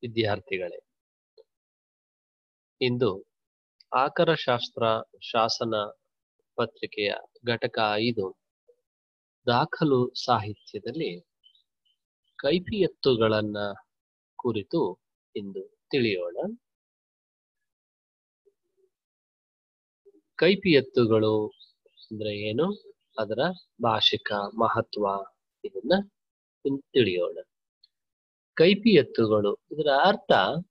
ವಿದ್ಯಾರ್ಥಿಗಳೇ ಇಂದು ಆಕರಶಾಸ್ತ್ರ ಶಾಸನ ಪತ್ರಿಕೆಯ ಘಟಕ ಐದು ದಾಖಲು ಸಾಹಿತ್ಯದಲ್ಲಿ ಕೈಫಿಯತ್ತುಗಳನ್ನ ಕುರಿತು ಇಂದು ತಿಳಿಯೋಣ ಕೈಫಿಯತ್ತುಗಳು ಅಂದ್ರೆ ಏನು ಅದರ ಭಾಷಿಕ ಮಹತ್ವ ಇದನ್ನ ಇಂದು ತಿಳಿಯೋಣ ಕೈಫಿಯತ್ತುಗಳು ಇದರ ಅರ್ಥ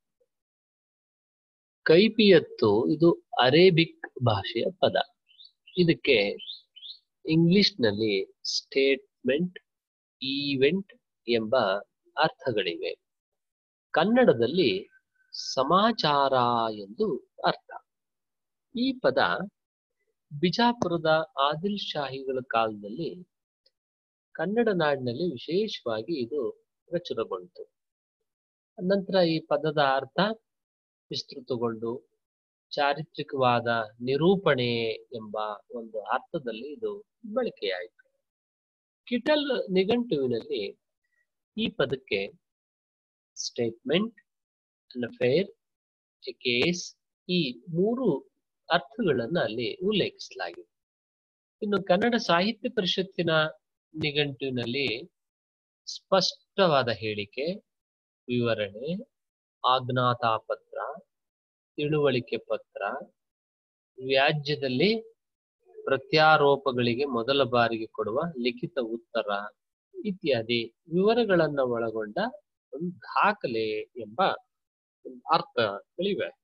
ಕೈಫಿಯತ್ತು ಇದು ಅರೇಬಿಕ್ ಭಾಷೆಯ ಪದ ಇದಕ್ಕೆ ಇಂಗ್ಲಿಷ್ನಲ್ಲಿ ಸ್ಟೇಟ್ಮೆಂಟ್ ಈವೆಂಟ್ ಎಂಬ ಅರ್ಥಗಳಿವೆ ಕನ್ನಡದಲ್ಲಿ ಸಮಾಚಾರ ಎಂದು ಅರ್ಥ ಈ ಪದ ಬಿಜಾಪುರದ ಆದಿಲ್ ಶಾಹಿಗಳ ಕಾಲದಲ್ಲಿ ಕನ್ನಡ ನಾಡಿನಲ್ಲಿ ವಿಶೇಷವಾಗಿ ಇದು ಪ್ರಚುರಗೊಂಡಿತು ನಂತರ ಈ ಪದದ ಅರ್ಥ ವಿಸ್ತೃತಗೊಂಡು ಚಾರಿತ್ರಿಕವಾದ ನಿರೂಪಣೆ ಎಂಬ ಒಂದು ಅರ್ಥದಲ್ಲಿ ಇದು ಬಳಕೆಯಾಯಿತು ಕಿಟಲ್ ನಿಘಂಟುವಿನಲ್ಲಿ ಈ ಪದಕ್ಕೆ ಸ್ಟೇಟ್ಮೆಂಟ್ ಅಫೇರ್ ಎ ಕೇಸ್ ಈ ಮೂರು ಅರ್ಥಗಳನ್ನ ಅಲ್ಲಿ ಉಲ್ಲೇಖಿಸಲಾಗಿದೆ ಇನ್ನು ಕನ್ನಡ ಸಾಹಿತ್ಯ ಪರಿಷತ್ತಿನ ನಿಘಂಟಿನಲ್ಲಿ ಸ್ಪಷ್ಟವಾದ ಹೇಳಿಕೆ ವಿವರಣೆ ಆಜ್ಞಾತಾ ಪತ್ರ ತಿಳುವಳಿಕೆ ಪತ್ರ ವ್ಯಾಜ್ಯದಲ್ಲಿ ಪ್ರತ್ಯಾರೋಪಗಳಿಗೆ ಮೊದಲ ಬಾರಿಗೆ ಕೊಡುವ ಲಿಖಿತ ಉತ್ತರ ಇತ್ಯಾದಿ ವಿವರಗಳನ್ನ ಒಳಗೊಂಡ ಒಂದು ದಾಖಲೆ ಎಂಬ ಅರ್ಥಗಳಿವೆ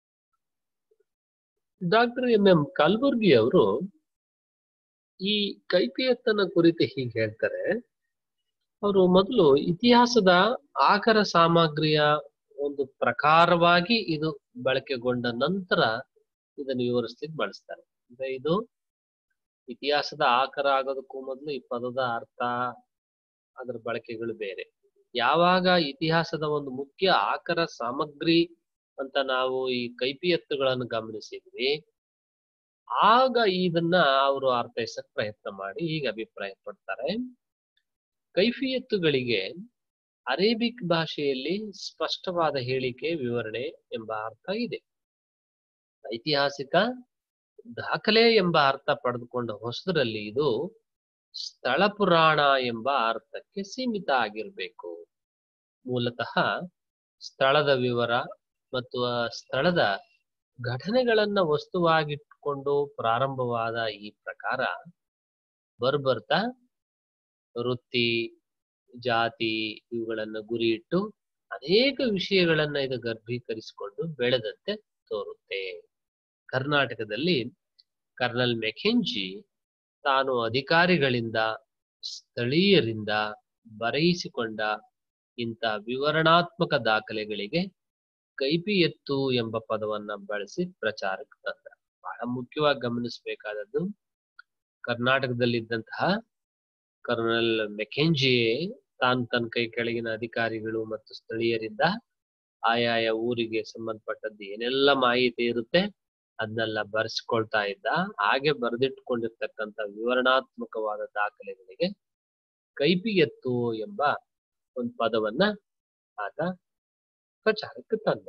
ಡಾಕ್ಟರ್ ಎಂ ಎಂ ಕಲಬುರ್ಗಿ ಅವರು ಈ ಕೈಫಿಯತ್ತನ ಕುರಿತು ಹೀಗೆ ಹೇಳ್ತಾರೆ ಅವರು ಮೊದಲು ಇತಿಹಾಸದ ಆಕರ ಸಾಮಗ್ರಿಯ ಒಂದು ಪ್ರಕಾರವಾಗಿ ಇದು ಬಳಕೆಗೊಂಡ ನಂತರ ಇದನ್ನು ವಿವರಿಸ್ಲಿಕ್ಕೆ ಬಳಸ್ತಾರೆ ಅಂದ್ರೆ ಇದು ಇತಿಹಾಸದ ಆಕರ ಆಗೋದಕ್ಕೂ ಮೊದಲು ಈ ಪದದ ಅರ್ಥ ಅದರ ಬಳಕೆಗಳು ಬೇರೆ ಯಾವಾಗ ಇತಿಹಾಸದ ಒಂದು ಮುಖ್ಯ ಆಕರ ಸಾಮಗ್ರಿ ಅಂತ ನಾವು ಈ ಕೈಪಿಯತ್ತುಗಳನ್ನು ಗಮನಿಸಿದ್ವಿ ಆಗ ಇದನ್ನ ಅವರು ಅರ್ಥೈಸಕ್ ಪ್ರಯತ್ನ ಮಾಡಿ ಈಗ ಅಭಿಪ್ರಾಯ ಪಡ್ತಾರೆ ಕೈಫಿಯತ್ತುಗಳಿಗೆ ಅರೇಬಿಕ್ ಭಾಷೆಯಲ್ಲಿ ಸ್ಪಷ್ಟವಾದ ಹೇಳಿಕೆ ವಿವರಣೆ ಎಂಬ ಅರ್ಥ ಇದೆ ಐತಿಹಾಸಿಕ ದಾಖಲೆ ಎಂಬ ಅರ್ಥ ಪಡೆದುಕೊಂಡ ಹೊಸದರಲ್ಲಿ ಇದು ಸ್ಥಳ ಪುರಾಣ ಎಂಬ ಅರ್ಥಕ್ಕೆ ಸೀಮಿತ ಆಗಿರಬೇಕು ಮೂಲತಃ ಸ್ಥಳದ ವಿವರ ಮತ್ತು ಆ ಸ್ಥಳದ ಘಟನೆಗಳನ್ನ ವಸ್ತುವಾಗಿಟ್ಕೊಂಡು ಪ್ರಾರಂಭವಾದ ಈ ಪ್ರಕಾರ ಬರ್ಬರ್ತಾ ವೃತ್ತಿ ಜಾತಿ ಇವುಗಳನ್ನ ಗುರಿ ಇಟ್ಟು ಅನೇಕ ವಿಷಯಗಳನ್ನ ಇದು ಗರ್ಭೀಕರಿಸಿಕೊಂಡು ಬೆಳೆದಂತೆ ತೋರುತ್ತೆ ಕರ್ನಾಟಕದಲ್ಲಿ ಕರ್ನಲ್ ಮೆಕೆಂಜಿ ತಾನು ಅಧಿಕಾರಿಗಳಿಂದ ಸ್ಥಳೀಯರಿಂದ ಬರೆಯಿಸಿಕೊಂಡ ಇಂಥ ವಿವರಣಾತ್ಮಕ ದಾಖಲೆಗಳಿಗೆ ಕೈಪಿಯತ್ತು ಎಂಬ ಪದವನ್ನ ಬಳಸಿ ಪ್ರಚಾರಕ್ಕೆ ತಂದ ಬಹಳ ಮುಖ್ಯವಾಗಿ ಗಮನಿಸಬೇಕಾದದ್ದು ಕರ್ನಾಟಕದಲ್ಲಿದ್ದಂತಹ ಕರ್ನಲ್ ಮೆಕೆಂಜಿಯೇ ತಾನು ತನ್ನ ಕೈ ಕೆಳಗಿನ ಅಧಿಕಾರಿಗಳು ಮತ್ತು ಸ್ಥಳೀಯರಿಂದ ಆಯಾಯ ಊರಿಗೆ ಸಂಬಂಧಪಟ್ಟದ್ದು ಏನೆಲ್ಲ ಮಾಹಿತಿ ಇರುತ್ತೆ ಅದನ್ನೆಲ್ಲ ಬರೆಸ್ಕೊಳ್ತಾ ಇದ್ದ ಹಾಗೆ ಬರೆದಿಟ್ಕೊಂಡಿರ್ತಕ್ಕಂಥ ವಿವರಣಾತ್ಮಕವಾದ ದಾಖಲೆಗಳಿಗೆ ಕೈಪಿಯತ್ತು ಎಂಬ ಒಂದು ಪದವನ್ನ ಆತ ಪ್ರಚಾರಕ್ಕೆ ತಂದ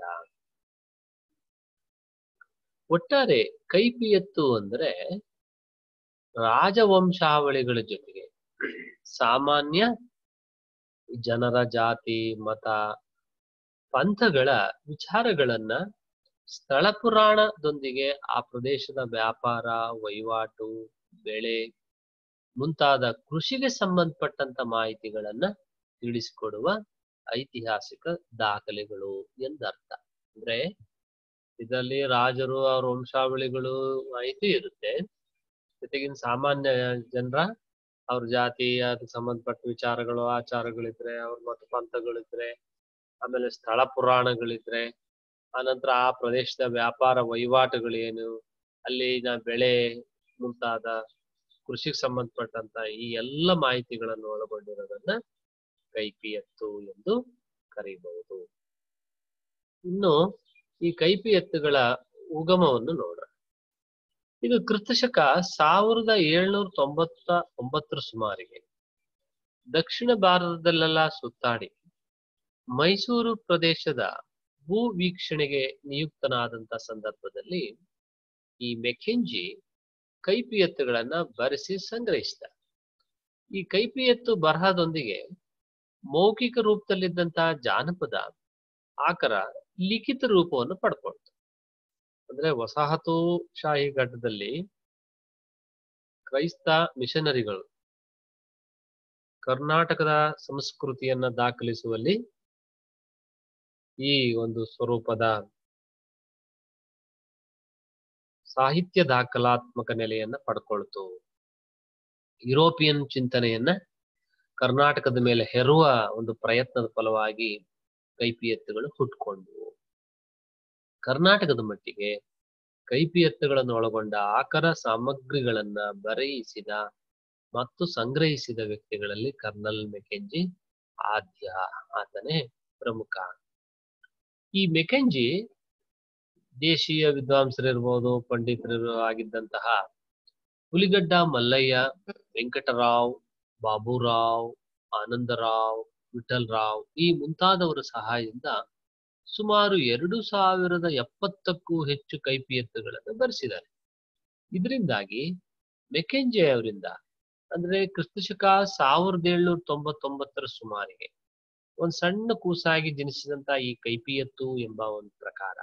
ಒಟ್ಟಾರೆ ಕೈಪಿಯತ್ತು ಅಂದ್ರೆ ರಾಜವಂಶಾವಳಿಗಳ ಜೊತೆಗೆ ಸಾಮಾನ್ಯ ಜನರ ಜಾತಿ ಮತ ಪಂಥಗಳ ವಿಚಾರಗಳನ್ನ ಸ್ಥಳ ಪುರಾಣದೊಂದಿಗೆ ಆ ಪ್ರದೇಶದ ವ್ಯಾಪಾರ ವಹಿವಾಟು ಬೆಳೆ ಮುಂತಾದ ಕೃಷಿಗೆ ಸಂಬಂಧಪಟ್ಟಂತ ಮಾಹಿತಿಗಳನ್ನ ತಿಳಿಸಿಕೊಡುವ ಐತಿಹಾಸಿಕ ದಾಖಲೆಗಳು ಎಂದರ್ಥ ಅಂದ್ರೆ ಇದರಲ್ಲಿ ರಾಜರು ಅವ್ರ ವಂಶಾವಳಿಗಳು ಮಾಹಿತಿ ಇರುತ್ತೆ ಜೊತೆಗಿನ ಸಾಮಾನ್ಯ ಜನರ ಅವ್ರ ಜಾತಿ ಅದಕ್ಕೆ ಸಂಬಂಧಪಟ್ಟ ವಿಚಾರಗಳು ಆಚಾರಗಳಿದ್ರೆ ಅವ್ರ ಮತ ಪಂಥಗಳಿದ್ರೆ ಆಮೇಲೆ ಸ್ಥಳ ಪುರಾಣಗಳಿದ್ರೆ ಆನಂತರ ಆ ಪ್ರದೇಶದ ವ್ಯಾಪಾರ ವಹಿವಾಟುಗಳೇನು ಅಲ್ಲಿನ ಬೆಳೆ ಮುಂತಾದ ಕೃಷಿಗೆ ಸಂಬಂಧಪಟ್ಟಂತ ಈ ಎಲ್ಲ ಮಾಹಿತಿಗಳನ್ನು ಒಳಗೊಂಡಿರೋದನ್ನ ಕೈಪಿಯತ್ತು ಎಂದು ಕರೀಬಹುದು ಇನ್ನು ಈ ಕೈಪಿಯತ್ತುಗಳ ಉಗಮವನ್ನು ನೋಡೋಣ ಇದು ಕ್ರಿಸ್ತಶಕ ಸಾವಿರದ ಏಳ್ನೂರ ತೊಂಬತ್ತ ಒಂಬತ್ತರ ಸುಮಾರಿಗೆ ದಕ್ಷಿಣ ಭಾರತದಲ್ಲೆಲ್ಲ ಸುತ್ತಾಡಿ ಮೈಸೂರು ಪ್ರದೇಶದ ಭೂ ವೀಕ್ಷಣೆಗೆ ನಿಯುಕ್ತನಾದಂತ ಸಂದರ್ಭದಲ್ಲಿ ಈ ಮೆಕೆಂಜಿ ಕೈಪಿಯತ್ತುಗಳನ್ನ ಬರೆಸಿ ಸಂಗ್ರಹಿಸಿದ ಈ ಕೈಪಿಯತ್ತು ಬರಹದೊಂದಿಗೆ ಮೌಖಿಕ ರೂಪದಲ್ಲಿದ್ದಂತಹ ಜಾನಪದ ಆಕರ ಲಿಖಿತ ರೂಪವನ್ನು ಪಡ್ಕೊಳ್ತು ಅಂದ್ರೆ ವಸಾಹತುಶಾಹಿ ಘಟ್ಟದಲ್ಲಿ ಕ್ರೈಸ್ತ ಮಿಷನರಿಗಳು ಕರ್ನಾಟಕದ ಸಂಸ್ಕೃತಿಯನ್ನ ದಾಖಲಿಸುವಲ್ಲಿ ಈ ಒಂದು ಸ್ವರೂಪದ ಸಾಹಿತ್ಯ ದಾಖಲಾತ್ಮಕ ನೆಲೆಯನ್ನ ಪಡ್ಕೊಳ್ತು ಯುರೋಪಿಯನ್ ಚಿಂತನೆಯನ್ನ ಕರ್ನಾಟಕದ ಮೇಲೆ ಹೆರುವ ಒಂದು ಪ್ರಯತ್ನದ ಫಲವಾಗಿ ಕೈಪಿಯತ್ತುಗಳು ಹುಟ್ಕೊಂಡ್ವು ಕರ್ನಾಟಕದ ಮಟ್ಟಿಗೆ ಕೈಪಿಯತ್ತುಗಳನ್ನು ಒಳಗೊಂಡ ಆಕರ ಸಾಮಗ್ರಿಗಳನ್ನ ಬರೆಯಿಸಿದ ಮತ್ತು ಸಂಗ್ರಹಿಸಿದ ವ್ಯಕ್ತಿಗಳಲ್ಲಿ ಕರ್ನಲ್ ಮೆಕೆಂಜಿ ಆದ್ಯ ಆತನೇ ಪ್ರಮುಖ ಈ ಮೆಕೆಂಜಿ ದೇಶೀಯ ವಿದ್ವಾಂಸರಿರ್ಬೋದು ಪಂಡಿತರು ಆಗಿದ್ದಂತಹ ಹುಲಿಗಡ್ಡ ಮಲ್ಲಯ್ಯ ವೆಂಕಟರಾವ್ ಬಾಬುರಾವ್ ಆನಂದರಾವ್ ವಿಠಲ್ರಾವ್ ಈ ಮುಂತಾದವರ ಸಹಾಯದಿಂದ ಸುಮಾರು ಎರಡು ಸಾವಿರದ ಎಪ್ಪತ್ತಕ್ಕೂ ಹೆಚ್ಚು ಕೈಪಿಯತ್ತುಗಳನ್ನು ಬರೆಸಿದ್ದಾರೆ ಇದರಿಂದಾಗಿ ಮೆಕೆಂಜೆ ಅವರಿಂದ ಅಂದ್ರೆ ಕ್ರಿಸ್ತಶಕ ಸಾವಿರದ ಏಳ್ನೂರ ತೊಂಬತ್ತೊಂಬತ್ತರ ಸುಮಾರಿಗೆ ಒಂದ್ ಸಣ್ಣ ಕೂಸಾಗಿ ಜನಿಸಿದಂತ ಈ ಕೈಪಿಯತ್ತು ಎಂಬ ಒಂದು ಪ್ರಕಾರ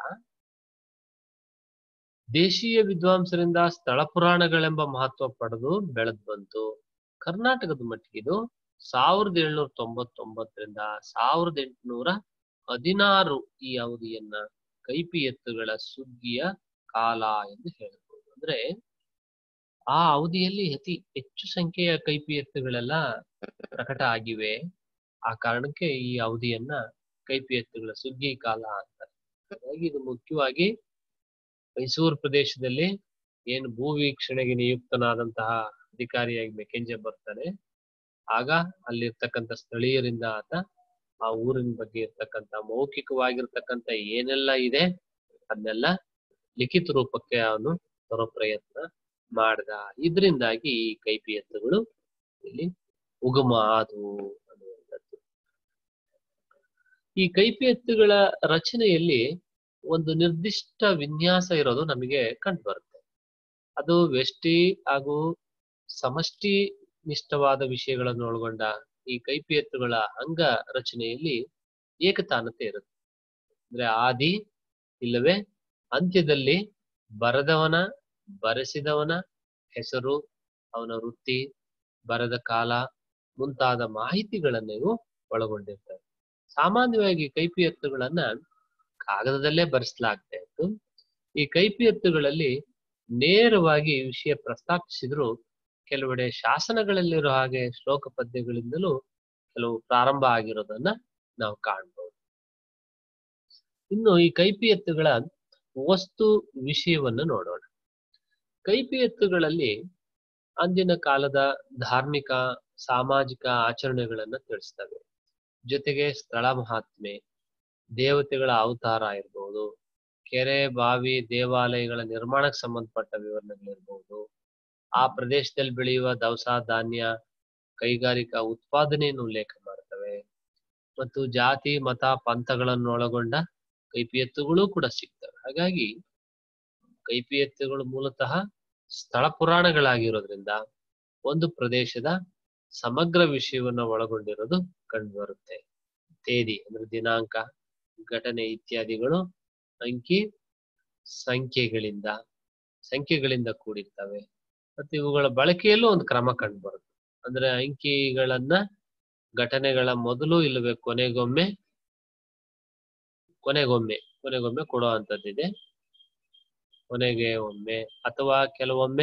ದೇಶೀಯ ವಿದ್ವಾಂಸರಿಂದ ಸ್ಥಳ ಪುರಾಣಗಳೆಂಬ ಮಹತ್ವ ಪಡೆದು ಬೆಳೆದ್ ಬಂತು ಕರ್ನಾಟಕದ ಮಟ್ಟಿಗಿದು ಸಾವಿರದ ಏಳ್ನೂರ ತೊಂಬತ್ತೊಂಬತ್ತರಿಂದ ಸಾವಿರದ ಎಂಟುನೂರ ಹದಿನಾರು ಈ ಅವಧಿಯನ್ನ ಕೈಪಿಯತ್ತುಗಳ ಸುಗ್ಗಿಯ ಕಾಲ ಎಂದು ಹೇಳಬಹುದು ಅಂದ್ರೆ ಆ ಅವಧಿಯಲ್ಲಿ ಅತಿ ಹೆಚ್ಚು ಸಂಖ್ಯೆಯ ಕೈಪಿಯತ್ತುಗಳೆಲ್ಲ ಪ್ರಕಟ ಆಗಿವೆ ಆ ಕಾರಣಕ್ಕೆ ಈ ಅವಧಿಯನ್ನ ಕೈಪಿಯತ್ತುಗಳ ಸುಗ್ಗಿ ಕಾಲ ಅಂತಾರೆ ಹಾಗಾಗಿ ಇದು ಮುಖ್ಯವಾಗಿ ಮೈಸೂರು ಪ್ರದೇಶದಲ್ಲಿ ಏನು ಭೂ ವೀಕ್ಷಣೆಗೆ ನಿಯುಕ್ತನಾದಂತಹ ಅಧಿಕಾರಿಯಾಗಿ ಮೆಕೆಂಜೆ ಬರ್ತಾನೆ ಆಗ ಅಲ್ಲಿರ್ತಕ್ಕಂಥ ಸ್ಥಳೀಯರಿಂದ ಆತ ಆ ಊರಿನ ಬಗ್ಗೆ ಇರ್ತಕ್ಕಂಥ ಮೌಖಿಕವಾಗಿರ್ತಕ್ಕಂಥ ಏನೆಲ್ಲ ಇದೆ ಅದನ್ನೆಲ್ಲ ಲಿಖಿತ ರೂಪಕ್ಕೆ ಅವನು ತರೋ ಪ್ರಯತ್ನ ಮಾಡ್ದ ಇದರಿಂದಾಗಿ ಈ ಕೈಪಿಯತ್ತುಗಳು ಇಲ್ಲಿ ಉಗಮ ಆದವು ಅನ್ನುವಂಥದ್ದು ಈ ಕೈಪಿಯತ್ತುಗಳ ರಚನೆಯಲ್ಲಿ ಒಂದು ನಿರ್ದಿಷ್ಟ ವಿನ್ಯಾಸ ಇರೋದು ನಮಗೆ ಕಂಡು ಬರುತ್ತೆ ಅದು ವ್ಯಷ್ಟಿ ಹಾಗೂ ಸಮಷ್ಟಿ ನಿಷ್ಠವಾದ ವಿಷಯಗಳನ್ನು ಒಳಗೊಂಡ ಈ ಕೈಪಿಯತ್ತುಗಳ ಅಂಗ ರಚನೆಯಲ್ಲಿ ಏಕತಾನತೆ ಇರುತ್ತೆ ಅಂದ್ರೆ ಆದಿ ಇಲ್ಲವೇ ಅಂತ್ಯದಲ್ಲಿ ಬರೆದವನ ಬರೆಸಿದವನ ಹೆಸರು ಅವನ ವೃತ್ತಿ ಬರೆದ ಕಾಲ ಮುಂತಾದ ಮಾಹಿತಿಗಳನ್ನ ಇವು ಒಳಗೊಂಡಿರ್ತವೆ ಸಾಮಾನ್ಯವಾಗಿ ಕೈಪಿಯತ್ತುಗಳನ್ನ ಕಾಗದದಲ್ಲೇ ಬರೆಸಲಾಗ್ತಾ ಇತ್ತು ಈ ಕೈಪಿಯತ್ತುಗಳಲ್ಲಿ ನೇರವಾಗಿ ವಿಷಯ ಪ್ರಸ್ತಾಪಿಸಿದ್ರು ಕೆಲವೆಡೆ ಶಾಸನಗಳಲ್ಲಿರೋ ಹಾಗೆ ಶ್ಲೋಕ ಪದ್ಯಗಳಿಂದಲೂ ಕೆಲವು ಪ್ರಾರಂಭ ಆಗಿರೋದನ್ನ ನಾವು ಕಾಣ್ಬೋದು ಇನ್ನು ಈ ಕೈಪಿಯತ್ತುಗಳ ವಸ್ತು ವಿಷಯವನ್ನ ನೋಡೋಣ ಕೈಪಿಯತ್ತುಗಳಲ್ಲಿ ಅಂದಿನ ಕಾಲದ ಧಾರ್ಮಿಕ ಸಾಮಾಜಿಕ ಆಚರಣೆಗಳನ್ನ ತಿಳಿಸ್ತವೆ ಜೊತೆಗೆ ಸ್ಥಳ ಮಹಾತ್ಮೆ ದೇವತೆಗಳ ಅವತಾರ ಇರ್ಬೋದು ಕೆರೆ ಬಾವಿ ದೇವಾಲಯಗಳ ನಿರ್ಮಾಣಕ್ಕೆ ಸಂಬಂಧಪಟ್ಟ ವಿವರಣೆಗಳಿರ್ಬೋದು ಆ ಪ್ರದೇಶದಲ್ಲಿ ಬೆಳೆಯುವ ದವಸ ಧಾನ್ಯ ಕೈಗಾರಿಕಾ ಉತ್ಪಾದನೆಯನ್ನು ಉಲ್ಲೇಖ ಮಾಡ್ತವೆ ಮತ್ತು ಜಾತಿ ಮತ ಪಂಥಗಳನ್ನು ಒಳಗೊಂಡ ಕೈಪಿಯತ್ತುಗಳು ಕೂಡ ಸಿಗ್ತವೆ ಹಾಗಾಗಿ ಕೈಪಿಯತ್ತುಗಳು ಮೂಲತಃ ಸ್ಥಳ ಪುರಾಣಗಳಾಗಿರೋದ್ರಿಂದ ಒಂದು ಪ್ರದೇಶದ ಸಮಗ್ರ ವಿಷಯವನ್ನ ಒಳಗೊಂಡಿರೋದು ಕಂಡುಬರುತ್ತೆ ತೇದಿ ಅಂದ್ರೆ ದಿನಾಂಕ ಘಟನೆ ಇತ್ಯಾದಿಗಳು ಅಂಕಿ ಸಂಖ್ಯೆಗಳಿಂದ ಸಂಖ್ಯೆಗಳಿಂದ ಕೂಡಿರ್ತವೆ ಮತ್ತೆ ಇವುಗಳ ಬಳಕೆಯಲ್ಲೂ ಒಂದು ಕ್ರಮ ಕಂಡು ಬರುತ್ತೆ ಅಂದ್ರೆ ಅಂಕಿಗಳನ್ನ ಘಟನೆಗಳ ಮೊದಲು ಇಲ್ಲವೇ ಕೊನೆಗೊಮ್ಮೆ ಕೊನೆಗೊಮ್ಮೆ ಕೊನೆಗೊಮ್ಮೆ ಕೊಡೋ ಅಂಥದ್ದಿದೆ ಕೊನೆಗೆ ಒಮ್ಮೆ ಅಥವಾ ಕೆಲವೊಮ್ಮೆ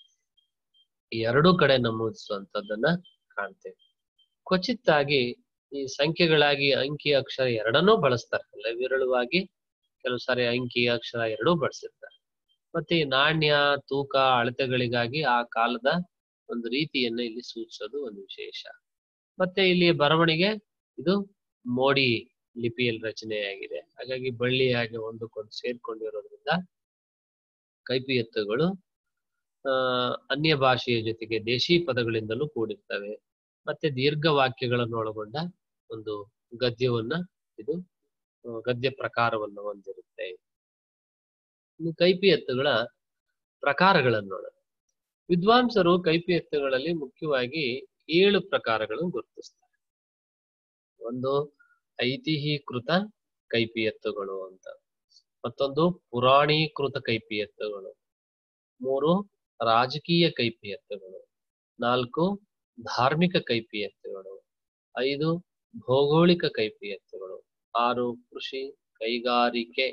ಎರಡೂ ಕಡೆ ನಮೂದಿಸುವಂಥದ್ದನ್ನ ಕಾಣ್ತೇವೆ ಕ್ವಚಿತ್ತಾಗಿ ಈ ಸಂಖ್ಯೆಗಳಾಗಿ ಅಂಕಿ ಅಕ್ಷರ ಎರಡನ್ನೂ ಬಳಸ್ತಾರೆ ಅಲ್ಲ ವಿರಳವಾಗಿ ಕೆಲವು ಸಾರಿ ಅಂಕಿ ಅಕ್ಷರ ಎರಡೂ ಬಳಸಿರ್ತಾರೆ ಮತ್ತೆ ಈ ನಾಣ್ಯ ತೂಕ ಅಳತೆಗಳಿಗಾಗಿ ಆ ಕಾಲದ ಒಂದು ರೀತಿಯನ್ನ ಇಲ್ಲಿ ಸೂಚಿಸೋದು ಒಂದು ವಿಶೇಷ ಮತ್ತೆ ಇಲ್ಲಿ ಬರವಣಿಗೆ ಇದು ಮೋಡಿ ಲಿಪಿಯಲ್ಲಿ ರಚನೆಯಾಗಿದೆ ಹಾಗಾಗಿ ಬಳ್ಳಿ ಹಾಗೆ ಒಂದಕ್ಕೊಂದು ಸೇರ್ಕೊಂಡಿರೋದ್ರಿಂದ ಕೈಪಿಯತ್ತುಗಳು ಆ ಅನ್ಯ ಭಾಷೆಯ ಜೊತೆಗೆ ದೇಶಿ ಪದಗಳಿಂದಲೂ ಕೂಡಿರ್ತವೆ ಮತ್ತೆ ದೀರ್ಘ ವಾಕ್ಯಗಳನ್ನು ಒಳಗೊಂಡ ಒಂದು ಗದ್ಯವನ್ನ ಇದು ಆ, ಗದ್ಯ ಪ್ರಕಾರವನ್ನು ಹೊಂದಿರುತ್ತೆ ಇನ್ನು ಕೈಪಿಯತ್ತುಗಳ ಪ್ರಕಾರಗಳನ್ನು ನೋಡೋಣ ವಿದ್ವಾಂಸರು ಕೈಪಿಯತ್ತುಗಳಲ್ಲಿ ಮುಖ್ಯವಾಗಿ ಏಳು ಪ್ರಕಾರಗಳನ್ನು ಗುರುತಿಸ್ತಾರೆ ಒಂದು ಐತಿಹೀಕೃತ ಕೈಪಿಯತ್ತುಗಳು ಅಂತ ಮತ್ತೊಂದು ಪುರಾಣೀಕೃತ ಕೈಪಿಯತ್ತುಗಳು ಮೂರು ರಾಜಕೀಯ ಕೈಪಿಯತ್ತುಗಳು ನಾಲ್ಕು ಧಾರ್ಮಿಕ ಕೈಪಿಯತ್ತುಗಳು ಐದು ಭೌಗೋಳಿಕ ಕೈಪಿಯತ್ತುಗಳು ಆರು ಕೃಷಿ ಕೈಗಾರಿಕೆ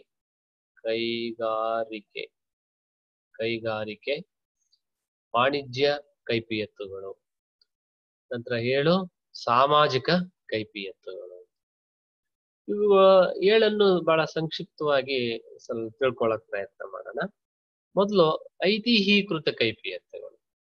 ಕೈಗಾರಿಕೆ ಕೈಗಾರಿಕೆ ವಾಣಿಜ್ಯ ಕೈಪಿಯತ್ತುಗಳು ನಂತರ ಏಳು ಸಾಮಾಜಿಕ ಕೈಪಿಯತ್ತುಗಳು ಇವು ಏಳನ್ನು ಬಹಳ ಸಂಕ್ಷಿಪ್ತವಾಗಿ ಸ್ವಲ್ಪ ತಿಳ್ಕೊಳ್ಳಕ್ ಪ್ರಯತ್ನ ಮಾಡೋಣ ಮೊದಲು ಐತಿಹೀಕೃತ ಕೈಪಿಯತ್ತುಗಳು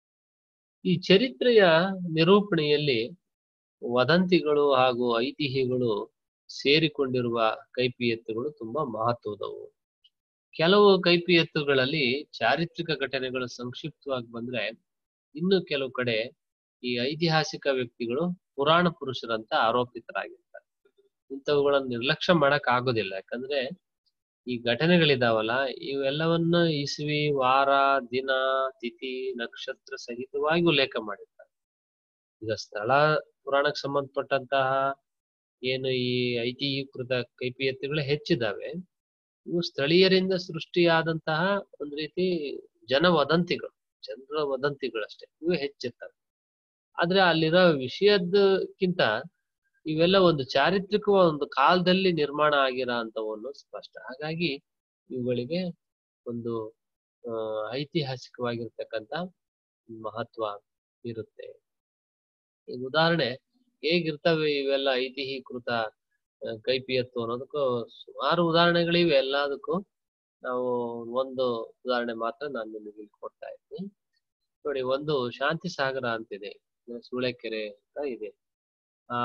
ಈ ಚರಿತ್ರೆಯ ನಿರೂಪಣೆಯಲ್ಲಿ ವದಂತಿಗಳು ಹಾಗೂ ಐತಿಹ್ಯಗಳು ಸೇರಿಕೊಂಡಿರುವ ಕೈಪಿಯತ್ತುಗಳು ತುಂಬಾ ಮಹತ್ವದವು ಕೆಲವು ಕೈಪಿಯತ್ತುಗಳಲ್ಲಿ ಚಾರಿತ್ರಿಕ ಘಟನೆಗಳು ಸಂಕ್ಷಿಪ್ತವಾಗಿ ಬಂದ್ರೆ ಇನ್ನು ಕೆಲವು ಕಡೆ ಈ ಐತಿಹಾಸಿಕ ವ್ಯಕ್ತಿಗಳು ಪುರಾಣ ಪುರುಷರಂತ ಆರೋಪಿತರಾಗಿರ್ತಾರೆ ಇಂಥವುಗಳನ್ನು ನಿರ್ಲಕ್ಷ್ಯ ಮಾಡಕ್ ಆಗೋದಿಲ್ಲ ಯಾಕಂದ್ರೆ ಈ ಘಟನೆಗಳಿದಾವಲ್ಲ ಇವೆಲ್ಲವನ್ನ ಇಸ್ವಿ ವಾರ ದಿನ ತಿಥಿ ನಕ್ಷತ್ರ ಸಹಿತವಾಗಿ ಉಲ್ಲೇಖ ಮಾಡಿರ್ತಾರೆ ಈಗ ಸ್ಥಳ ಪುರಾಣಕ್ಕೆ ಸಂಬಂಧಪಟ್ಟಂತಹ ಏನು ಈ ಐತಿಹೀಕೃತ ಕೈಪಿಯತ್ತುಗಳು ಹೆಚ್ಚಿದಾವೆ ಇವು ಸ್ಥಳೀಯರಿಂದ ಸೃಷ್ಟಿಯಾದಂತಹ ಒಂದ್ ರೀತಿ ಜನ ವದಂತಿಗಳು ಜನರ ವದಂತಿಗಳಷ್ಟೇ ಇವು ಹೆಚ್ಚಿರ್ತವೆ ಆದ್ರೆ ಅಲ್ಲಿರೋ ವಿಷಯದಕ್ಕಿಂತ ಇವೆಲ್ಲ ಒಂದು ಚಾರಿತ್ರಿಕ ಒಂದು ಕಾಲದಲ್ಲಿ ನಿರ್ಮಾಣ ಆಗಿರೋ ಅಂತವನ್ನು ಸ್ಪಷ್ಟ ಹಾಗಾಗಿ ಇವುಗಳಿಗೆ ಒಂದು ಆ ಐತಿಹಾಸಿಕವಾಗಿರ್ತಕ್ಕಂಥ ಮಹತ್ವ ಇರುತ್ತೆ ಈಗ ಉದಾಹರಣೆ ಹೇಗಿರ್ತವೆ ಇವೆಲ್ಲ ಐತಿಹೀಕೃತ ಆ, ಕೈಪಿಯತ್ತು ಅನ್ನೋದಕ್ಕೂ ಸುಮಾರು ಉದಾಹರಣೆಗಳಿವೆ ಎಲ್ಲದಕ್ಕೂ ನಾವು ಒಂದು ಉದಾಹರಣೆ ಮಾತ್ರ ನಾನು ನಿಮಗೆ ಇಲ್ಲಿ ಕೊಡ್ತಾ ಇದ್ದೀನಿ ನೋಡಿ ಒಂದು ಶಾಂತಿ ಸಾಗರ ಅಂತಿದೆ ಅಂದ್ರೆ ಸೂಳೆಕೆರೆ ಅಂತ ಇದೆ ಆ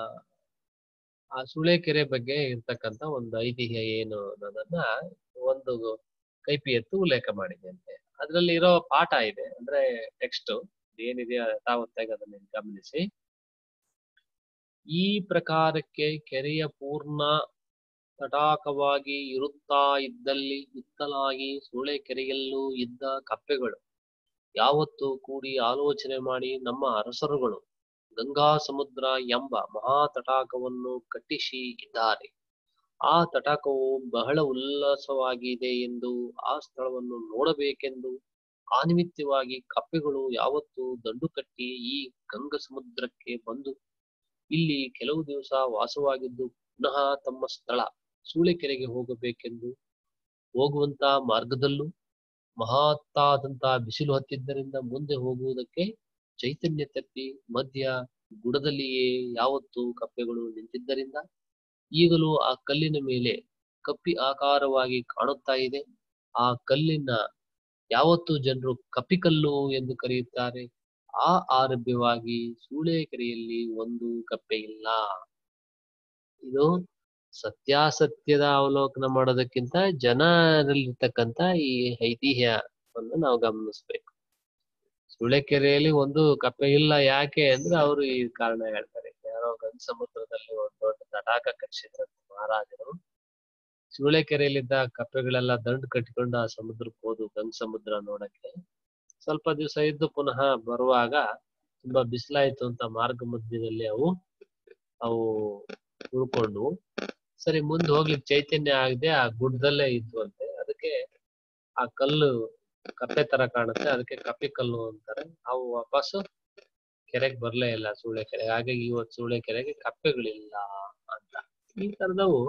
ಆ ಸೂಳೆಕೆರೆ ಬಗ್ಗೆ ಇರ್ತಕ್ಕಂಥ ಒಂದು ಐತಿಹ್ಯ ಏನು ಅನ್ನೋದನ್ನ ಒಂದು ಕೈಪಿಯತ್ತು ಉಲ್ಲೇಖ ಮಾಡಿದೆ ಅಂತೆ ಅದ್ರಲ್ಲಿ ಇರೋ ಪಾಠ ಇದೆ ಅಂದ್ರೆ ಟೆಕ್ಸ್ಟ್ ಏನಿದೆ ಯಥಾವತ್ತಾಗಿ ಅದನ್ನ ಗಮನಿಸಿ ಈ ಪ್ರಕಾರಕ್ಕೆ ಕೆರೆಯ ಪೂರ್ಣ ತಟಾಕವಾಗಿ ಇರುತ್ತಾ ಇದ್ದಲ್ಲಿ ಇತ್ತಲಾಗಿ ಸೂಳೆಕೆರೆಯಲ್ಲೂ ಇದ್ದ ಕಪ್ಪೆಗಳು ಯಾವತ್ತೂ ಕೂಡಿ ಆಲೋಚನೆ ಮಾಡಿ ನಮ್ಮ ಅರಸರುಗಳು ಗಂಗಾ ಸಮುದ್ರ ಎಂಬ ಮಹಾ ತಟಾಕವನ್ನು ಕಟ್ಟಿಸಿ ಇದ್ದಾರೆ ಆ ತಟಾಕವು ಬಹಳ ಉಲ್ಲಾಸವಾಗಿದೆ ಎಂದು ಆ ಸ್ಥಳವನ್ನು ನೋಡಬೇಕೆಂದು ಆ ನಿಮಿತ್ತವಾಗಿ ಕಪ್ಪೆಗಳು ಯಾವತ್ತೂ ದಂಡು ಕಟ್ಟಿ ಈ ಗಂಗ ಸಮುದ್ರಕ್ಕೆ ಬಂದು ಇಲ್ಲಿ ಕೆಲವು ದಿವಸ ವಾಸವಾಗಿದ್ದು ಪುನಃ ತಮ್ಮ ಸ್ಥಳ ಸೂಳೆಕೆರೆಗೆ ಹೋಗಬೇಕೆಂದು ಹೋಗುವಂತ ಮಾರ್ಗದಲ್ಲೂ ಮಹತ್ತಾದಂತ ಬಿಸಿಲು ಹತ್ತಿದ್ದರಿಂದ ಮುಂದೆ ಹೋಗುವುದಕ್ಕೆ ಚೈತನ್ಯ ತಪ್ಪಿ ಮಧ್ಯ ಗುಡದಲ್ಲಿಯೇ ಯಾವತ್ತೂ ಕಪ್ಪೆಗಳು ನಿಂತಿದ್ದರಿಂದ ಈಗಲೂ ಆ ಕಲ್ಲಿನ ಮೇಲೆ ಕಪ್ಪಿ ಆಕಾರವಾಗಿ ಕಾಣುತ್ತಾ ಇದೆ ಆ ಕಲ್ಲಿನ ಯಾವತ್ತು ಜನರು ಕಪ್ಪಿಕಲ್ಲು ಎಂದು ಕರೆಯುತ್ತಾರೆ ಆ ಆರಭ್ಯವಾಗಿ ಸೂಳೆಕೆರೆಯಲ್ಲಿ ಒಂದು ಕಪ್ಪೆ ಇಲ್ಲ ಇದು ಸತ್ಯಾಸತ್ಯದ ಅವಲೋಕನ ಮಾಡೋದಕ್ಕಿಂತ ಜನರಲ್ಲಿರ್ತಕ್ಕಂಥ ಈ ಐತಿಹ್ಯವನ್ನು ನಾವು ಗಮನಿಸ್ಬೇಕು ಸೂಳೆಕೆರೆಯಲ್ಲಿ ಒಂದು ಕಪ್ಪೆ ಇಲ್ಲ ಯಾಕೆ ಅಂದ್ರೆ ಅವರು ಈ ಕಾರಣ ಹೇಳ್ತಾರೆ ಯಾರೋ ಗಂಗ ಸಮುದ್ರದಲ್ಲಿ ಒಂದು ದೊಡ್ಡ ತಟಾಕ ಕಟ್ಟಿಸಿದ್ರಂತೆ ಮಹಾರಾಜರು ಸೂಳೆಕೆರೆಯಲ್ಲಿದ್ದ ಕಪ್ಪೆಗಳೆಲ್ಲ ದಂಡು ಕಟ್ಟಿಕೊಂಡು ಆ ಸಮುದ್ರಕ್ಕೆ ಹೋದು ಗಂಗ ಸಮುದ್ರ ನೋಡಕ್ಕೆ ಸ್ವಲ್ಪ ದಿವಸ ಇದ್ದು ಪುನಃ ಬರುವಾಗ ತುಂಬಾ ಬಿಸಿಲಾಯ್ತು ಅಂತ ಮಾರ್ಗ ಮಧ್ಯದಲ್ಲಿ ಅವು ಅವು ಉಳ್ಕೊಂಡು ಸರಿ ಮುಂದೆ ಹೋಗ್ಲಿಕ್ಕೆ ಚೈತನ್ಯ ಆಗದೆ ಆ ಗುಡ್ಡದಲ್ಲೇ ಇದ್ವು ಅಂತೆ ಅದಕ್ಕೆ ಆ ಕಲ್ಲು ಕಪ್ಪೆ ತರ ಕಾಣುತ್ತೆ ಅದಕ್ಕೆ ಕಪ್ಪಿ ಕಲ್ಲು ಅಂತಾರೆ ಅವು ವಾಪಸ್ಸು ಕೆರೆಗೆ ಬರ್ಲೇ ಇಲ್ಲ ಸೂಳೆ ಕೆರೆಗೆ ಹಾಗಾಗಿ ಇವತ್ತು ಸೂಳೆ ಕೆರೆಗೆ ಕಪ್ಪೆಗಳಿಲ್ಲ ಅಂತ ಈ ತರದವು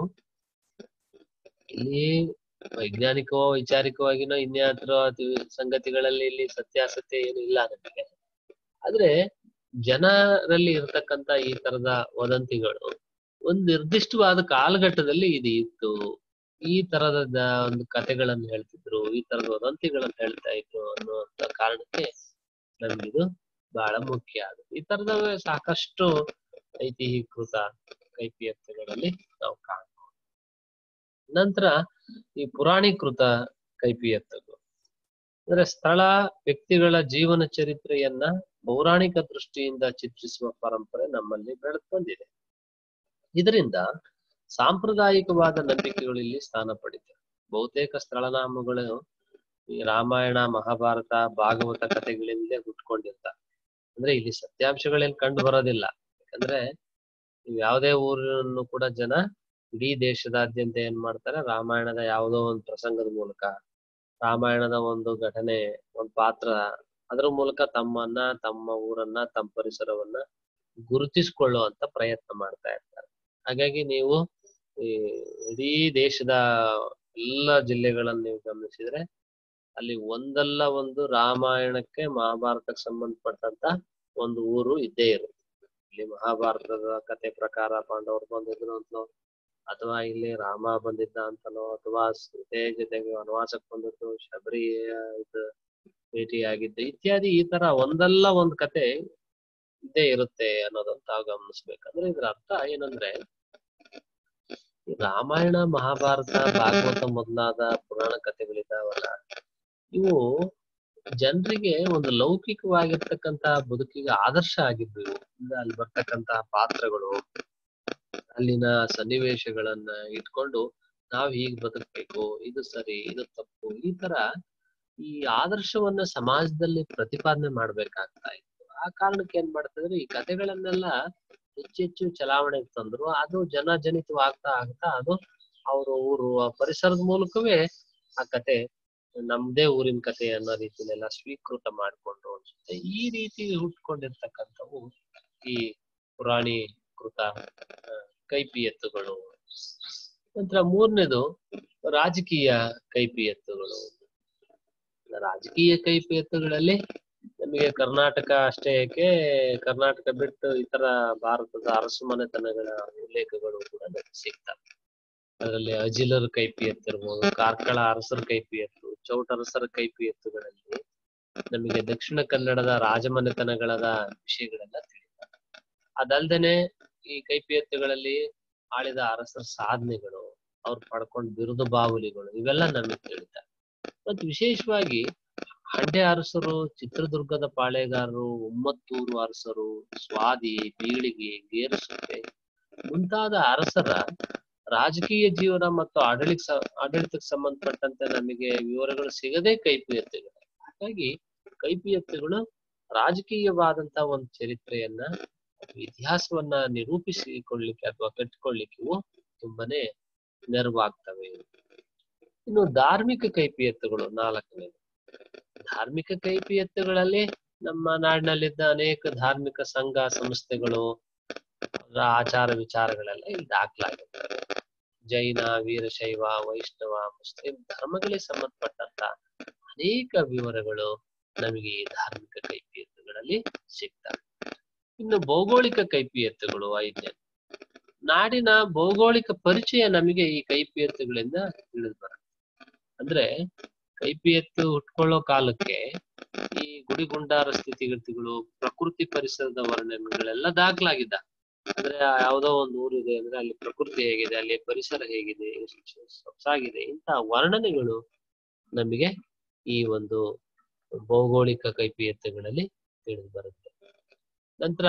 ಇಲ್ಲಿ ವೈಜ್ಞಾನಿಕವೋ ವೈಚಾರಿಕವಾಗಿನೋ ಇನ್ಯಾತ್ರ ಸಂಗತಿಗಳಲ್ಲಿ ಇಲ್ಲಿ ಸತ್ಯಾಸತ್ಯ ಏನು ಇಲ್ಲ ನಮಗೆ ಆದ್ರೆ ಜನರಲ್ಲಿ ಇರ್ತಕ್ಕಂತ ಈ ತರದ ವದಂತಿಗಳು ಒಂದ್ ನಿರ್ದಿಷ್ಟವಾದ ಕಾಲಘಟ್ಟದಲ್ಲಿ ಇದು ಇತ್ತು ಈ ತರದ ದ- ಒಂದು ಕಥೆಗಳನ್ನು ಹೇಳ್ತಿದ್ರು ಈ ತರದ ವದಂತಿಗಳನ್ನು ಹೇಳ್ತಾ ಇದ್ರು ಅನ್ನುವಂತ ಕಾರಣಕ್ಕೆ ನಮ್ಗಿದು ಬಹಳ ಮುಖ್ಯ ಆಗುತ್ತೆ ಈ ತರದವೇ ಸಾಕಷ್ಟು ಐತಿಹೀಕೃತ ಕೈಪಿಯತ್ತೆಗಳಲ್ಲಿ ನಾವು ಕಾಣ್ಬೋದು ನಂತರ ಈ ಪುರಾಣೀಕೃತ ಕೈಪಿಯತ್ತುಗಳು ಅಂದ್ರೆ ಸ್ಥಳ ವ್ಯಕ್ತಿಗಳ ಜೀವನ ಚರಿತ್ರೆಯನ್ನ ಪೌರಾಣಿಕ ದೃಷ್ಟಿಯಿಂದ ಚಿತ್ರಿಸುವ ಪರಂಪರೆ ನಮ್ಮಲ್ಲಿ ಬೆಳೆದು ಬಂದಿದೆ ಇದರಿಂದ ಸಾಂಪ್ರದಾಯಿಕವಾದ ನಂಬಿಕೆಗಳು ಇಲ್ಲಿ ಸ್ಥಾನ ಪಡಿತವೆ ಬಹುತೇಕ ಸ್ಥಳನಾಮಗಳು ಈ ರಾಮಾಯಣ ಮಹಾಭಾರತ ಭಾಗವತ ಕಥೆಗಳಿಂದಲೇ ಹುಟ್ಕೊಂಡಿರ್ತಾವೆ ಅಂದ್ರೆ ಇಲ್ಲಿ ಸತ್ಯಾಂಶಗಳೇನ್ ಕಂಡು ಬರೋದಿಲ್ಲ ಯಾಕಂದ್ರೆ ನೀವು ಯಾವುದೇ ಊರನ್ನು ಕೂಡ ಜನ ಇಡೀ ದೇಶದಾದ್ಯಂತ ಏನ್ ಮಾಡ್ತಾರೆ ರಾಮಾಯಣದ ಯಾವುದೋ ಒಂದು ಪ್ರಸಂಗದ ಮೂಲಕ ರಾಮಾಯಣದ ಒಂದು ಘಟನೆ ಒಂದು ಪಾತ್ರ ಅದರ ಮೂಲಕ ತಮ್ಮನ್ನ ತಮ್ಮ ಊರನ್ನ ತಮ್ಮ ಪರಿಸರವನ್ನ ಗುರುತಿಸಿಕೊಳ್ಳುವಂತ ಪ್ರಯತ್ನ ಮಾಡ್ತಾ ಇರ್ತಾರೆ ಹಾಗಾಗಿ ನೀವು ಈ ಇಡೀ ದೇಶದ ಎಲ್ಲ ಜಿಲ್ಲೆಗಳನ್ನ ನೀವು ಗಮನಿಸಿದ್ರೆ ಅಲ್ಲಿ ಒಂದಲ್ಲ ಒಂದು ರಾಮಾಯಣಕ್ಕೆ ಮಹಾಭಾರತಕ್ಕೆ ಸಂಬಂಧಪಟ್ಟಂತ ಒಂದು ಊರು ಇದ್ದೇ ಇರುತ್ತೆ ಇಲ್ಲಿ ಮಹಾಭಾರತದ ಕತೆ ಪ್ರಕಾರ ಪಾಂಡವರು ಬಂದಿದ್ರು ಅಂತಲೋ ಅಥವಾ ಇಲ್ಲಿ ರಾಮ ಬಂದಿದ್ದ ಅಂತಲೋ ಅಥವಾ ಸೀತೆ ಜೊತೆಗೆ ವನವಾಸಕ್ಕೆ ಬಂದಿದ್ದು ಶಬರಿ ಇದು ಭೇಟಿಯಾಗಿದ್ದು ಇತ್ಯಾದಿ ಈ ತರ ಒಂದಲ್ಲ ಒಂದ್ ಕತೆ ಇದ್ದೇ ಇರುತ್ತೆ ಅನ್ನೋದನ್ನ ತಾವು ಗಮನಿಸ್ಬೇಕಂದ್ರೆ ಇದ್ರ ಅರ್ಥ ಏನಂದ್ರೆ ಈ ರಾಮಾಯಣ ಮಹಾಭಾರತ ಭಾಗವತ ಮೊದಲಾದ ಪುರಾಣ ಕಥೆಗಳಿದಾವಲ್ಲ ಇವು ಜನರಿಗೆ ಒಂದು ಲೌಕಿಕವಾಗಿರ್ತಕ್ಕಂತ ಬದುಕಿಗೆ ಆದರ್ಶ ಆಗಿದ್ದು ಇವು ಅಂದ್ರೆ ಅಲ್ಲಿ ಬರ್ತಕ್ಕಂತ ಪಾತ್ರಗಳು ಅಲ್ಲಿನ ಸನ್ನಿವೇಶಗಳನ್ನ ಇಟ್ಕೊಂಡು ನಾವ್ ಹೀಗ್ ಬದುಕ್ಬೇಕು ಇದು ಸರಿ ಇದು ತಪ್ಪು ಈ ತರ ಈ ಆದರ್ಶವನ್ನ ಸಮಾಜದಲ್ಲಿ ಪ್ರತಿಪಾದನೆ ಮಾಡ್ಬೇಕಾಗ್ತಾ ಇತ್ತು ಆ ಕಾರಣಕ್ಕೆ ಏನ್ ಮಾಡ್ತಿದ್ರೆ ಈ ಕಥೆಗಳನ್ನೆಲ್ಲ ಹೆಚ್ಚೆಚ್ಚು ಚಲಾವಣೆಗೆ ತಂದ್ರು ಅದು ಜನ ಜನಿತವಾಗ್ತಾ ಆಗ್ತಾ ಅದು ಅವ್ರ ಊರು ಆ ಪರಿಸರದ ಮೂಲಕವೇ ಆ ಕತೆ ನಮ್ದೇ ಊರಿನ ಕತೆ ಅನ್ನೋ ರೀತಿಲೆಲ್ಲ ಸ್ವೀಕೃತ ಮಾಡ್ಕೊಂಡು ಅನ್ಸುತ್ತೆ ಈ ರೀತಿ ಹುಟ್ಕೊಂಡಿರ್ತಕ್ಕಂಥವು ಈ ಪುರಾಣಿ ಕೃತ ಆ, ಕೈಪಿಯತ್ತುಗಳು ನಂತರ ಮೂರನೇದು ರಾಜಕೀಯ ಕೈಪಿಯತ್ತುಗಳು ರಾಜಕೀಯ ಕೈಪಿಯತ್ತುಗಳಲ್ಲಿ ನಮಗೆ ಕರ್ನಾಟಕ ಅಷ್ಟೇ ಏಕೆ ಕರ್ನಾಟಕ ಬಿಟ್ಟು ಇತರ ಭಾರತದ ಅರಸು ಮನೆತನಗಳ ಉಲ್ಲೇಖಗಳು ಕೂಡ ನಮಗೆ ಸಿಗ್ತವೆ ಅದರಲ್ಲಿ ಅಜಿಲರ ಕೈಪಿಯತ್ತಿರ್ಬೋದು ಕಾರ್ಕಳ ಅರಸರ ಕೈಪಿಯತ್ತು ಚೌಟರಸರ ಕೈಪಿಯತ್ತುಗಳಲ್ಲಿ ನಮಗೆ ದಕ್ಷಿಣ ಕನ್ನಡದ ರಾಜಮನೆತನಗಳದ ವಿಷಯಗಳೆಲ್ಲ ತಿಳಿತವೆ ಅದಲ್ದೇನೆ ಈ ಕೈಪಿಯತ್ತುಗಳಲ್ಲಿ ಆಳಿದ ಅರಸರ ಸಾಧನೆಗಳು ಅವ್ರು ಪಡ್ಕೊಂಡ್ ಬಿರುದು ಬಾವುಲಿಗಳು ಇವೆಲ್ಲ ನಮಗೆ ತಿಳಿತವೆ ಮತ್ತು ವಿಶೇಷವಾಗಿ ಹಂಡೆ ಅರಸರು ಚಿತ್ರದುರ್ಗದ ಪಾಳೆಗಾರರು ಉಮ್ಮತ್ತೂರು ಅರಸರು ಸ್ವಾದಿ ಬೀಳಿಗೆ ಗೇರುಸುತ್ತೆ ಮುಂತಾದ ಅರಸರ ರಾಜಕೀಯ ಜೀವನ ಮತ್ತು ಆಡಳಿತ ಆಡಳಿತಕ್ಕೆ ಸಂಬಂಧಪಟ್ಟಂತೆ ನಮಗೆ ವಿವರಗಳು ಸಿಗದೇ ಕೈಪಿಯತ್ತುಗಳು ಹಾಗಾಗಿ ಕೈಪಿಯತ್ತುಗಳು ರಾಜಕೀಯವಾದಂತ ಒಂದು ಚರಿತ್ರೆಯನ್ನ ಇತಿಹಾಸವನ್ನ ನಿರೂಪಿಸಿಕೊಳ್ಳಿಕ್ಕೆ ಅಥವಾ ಕಟ್ಟಿಕೊಳ್ಳಿಕ್ಕೆ ಇವು ತುಂಬಾನೇ ನೆರವಾಗ್ತವೆ ಇನ್ನು ಧಾರ್ಮಿಕ ಕೈಪಿಯತ್ತುಗಳು ನಾಲ್ಕನೇದು ಧಾರ್ಮಿಕ ಕೈಪಿಯತ್ತುಗಳಲ್ಲಿ ನಮ್ಮ ನಾಡಿನಲ್ಲಿದ್ದ ಅನೇಕ ಧಾರ್ಮಿಕ ಸಂಘ ಸಂಸ್ಥೆಗಳು ಅದರ ಆಚಾರ ವಿಚಾರಗಳೆಲ್ಲ ಇಲ್ಲಿ ದಾಖಲಾಗಿರ್ತವೆ ಜೈನ ವೀರಶೈವ ವೈಷ್ಣವ ಮುಸ್ಲಿಂ ಧರ್ಮಗಳಿಗೆ ಸಂಬಂಧಪಟ್ಟಂತ ಅನೇಕ ವಿವರಗಳು ನಮಗೆ ಈ ಧಾರ್ಮಿಕ ಕೈಪಿಯತ್ತುಗಳಲ್ಲಿ ಸಿಗ್ತವೆ ಇನ್ನು ಭೌಗೋಳಿಕ ಕೈಪಿಯತ್ತುಗಳು ಐದನೇ ನಾಡಿನ ಭೌಗೋಳಿಕ ಪರಿಚಯ ನಮಗೆ ಈ ಕೈಪಿಯತ್ತುಗಳಿಂದ ತಿಳಿದು ಬರುತ್ತೆ ಅಂದ್ರೆ ಕೈಪಿಯತ್ತು ಹುಟ್ಕೊಳ್ಳೋ ಕಾಲಕ್ಕೆ ಈ ಗುಡಿಗುಂಡಾರ ಸ್ಥಿತಿಗತಿಗಳು ಪ್ರಕೃತಿ ಪರಿಸರದ ವರ್ಣನೆಗಳೆಲ್ಲ ದಾಖಲಾಗಿದ್ದ ಅಂದ್ರೆ ಆ ಯಾವುದೋ ಒಂದು ಊರಿದೆ ಅಂದ್ರೆ ಅಲ್ಲಿ ಪ್ರಕೃತಿ ಹೇಗಿದೆ ಅಲ್ಲಿ ಪರಿಸರ ಹೇಗಿದೆ ಎಷ್ಟು ಸೊಗಸಾಗಿದೆ ಇಂತಹ ವರ್ಣನೆಗಳು ನಮಗೆ ಈ ಒಂದು ಭೌಗೋಳಿಕ ಕೈಪಿಯತ್ತುಗಳಲ್ಲಿ ತಿಳಿದು ಬರುತ್ತೆ ನಂತರ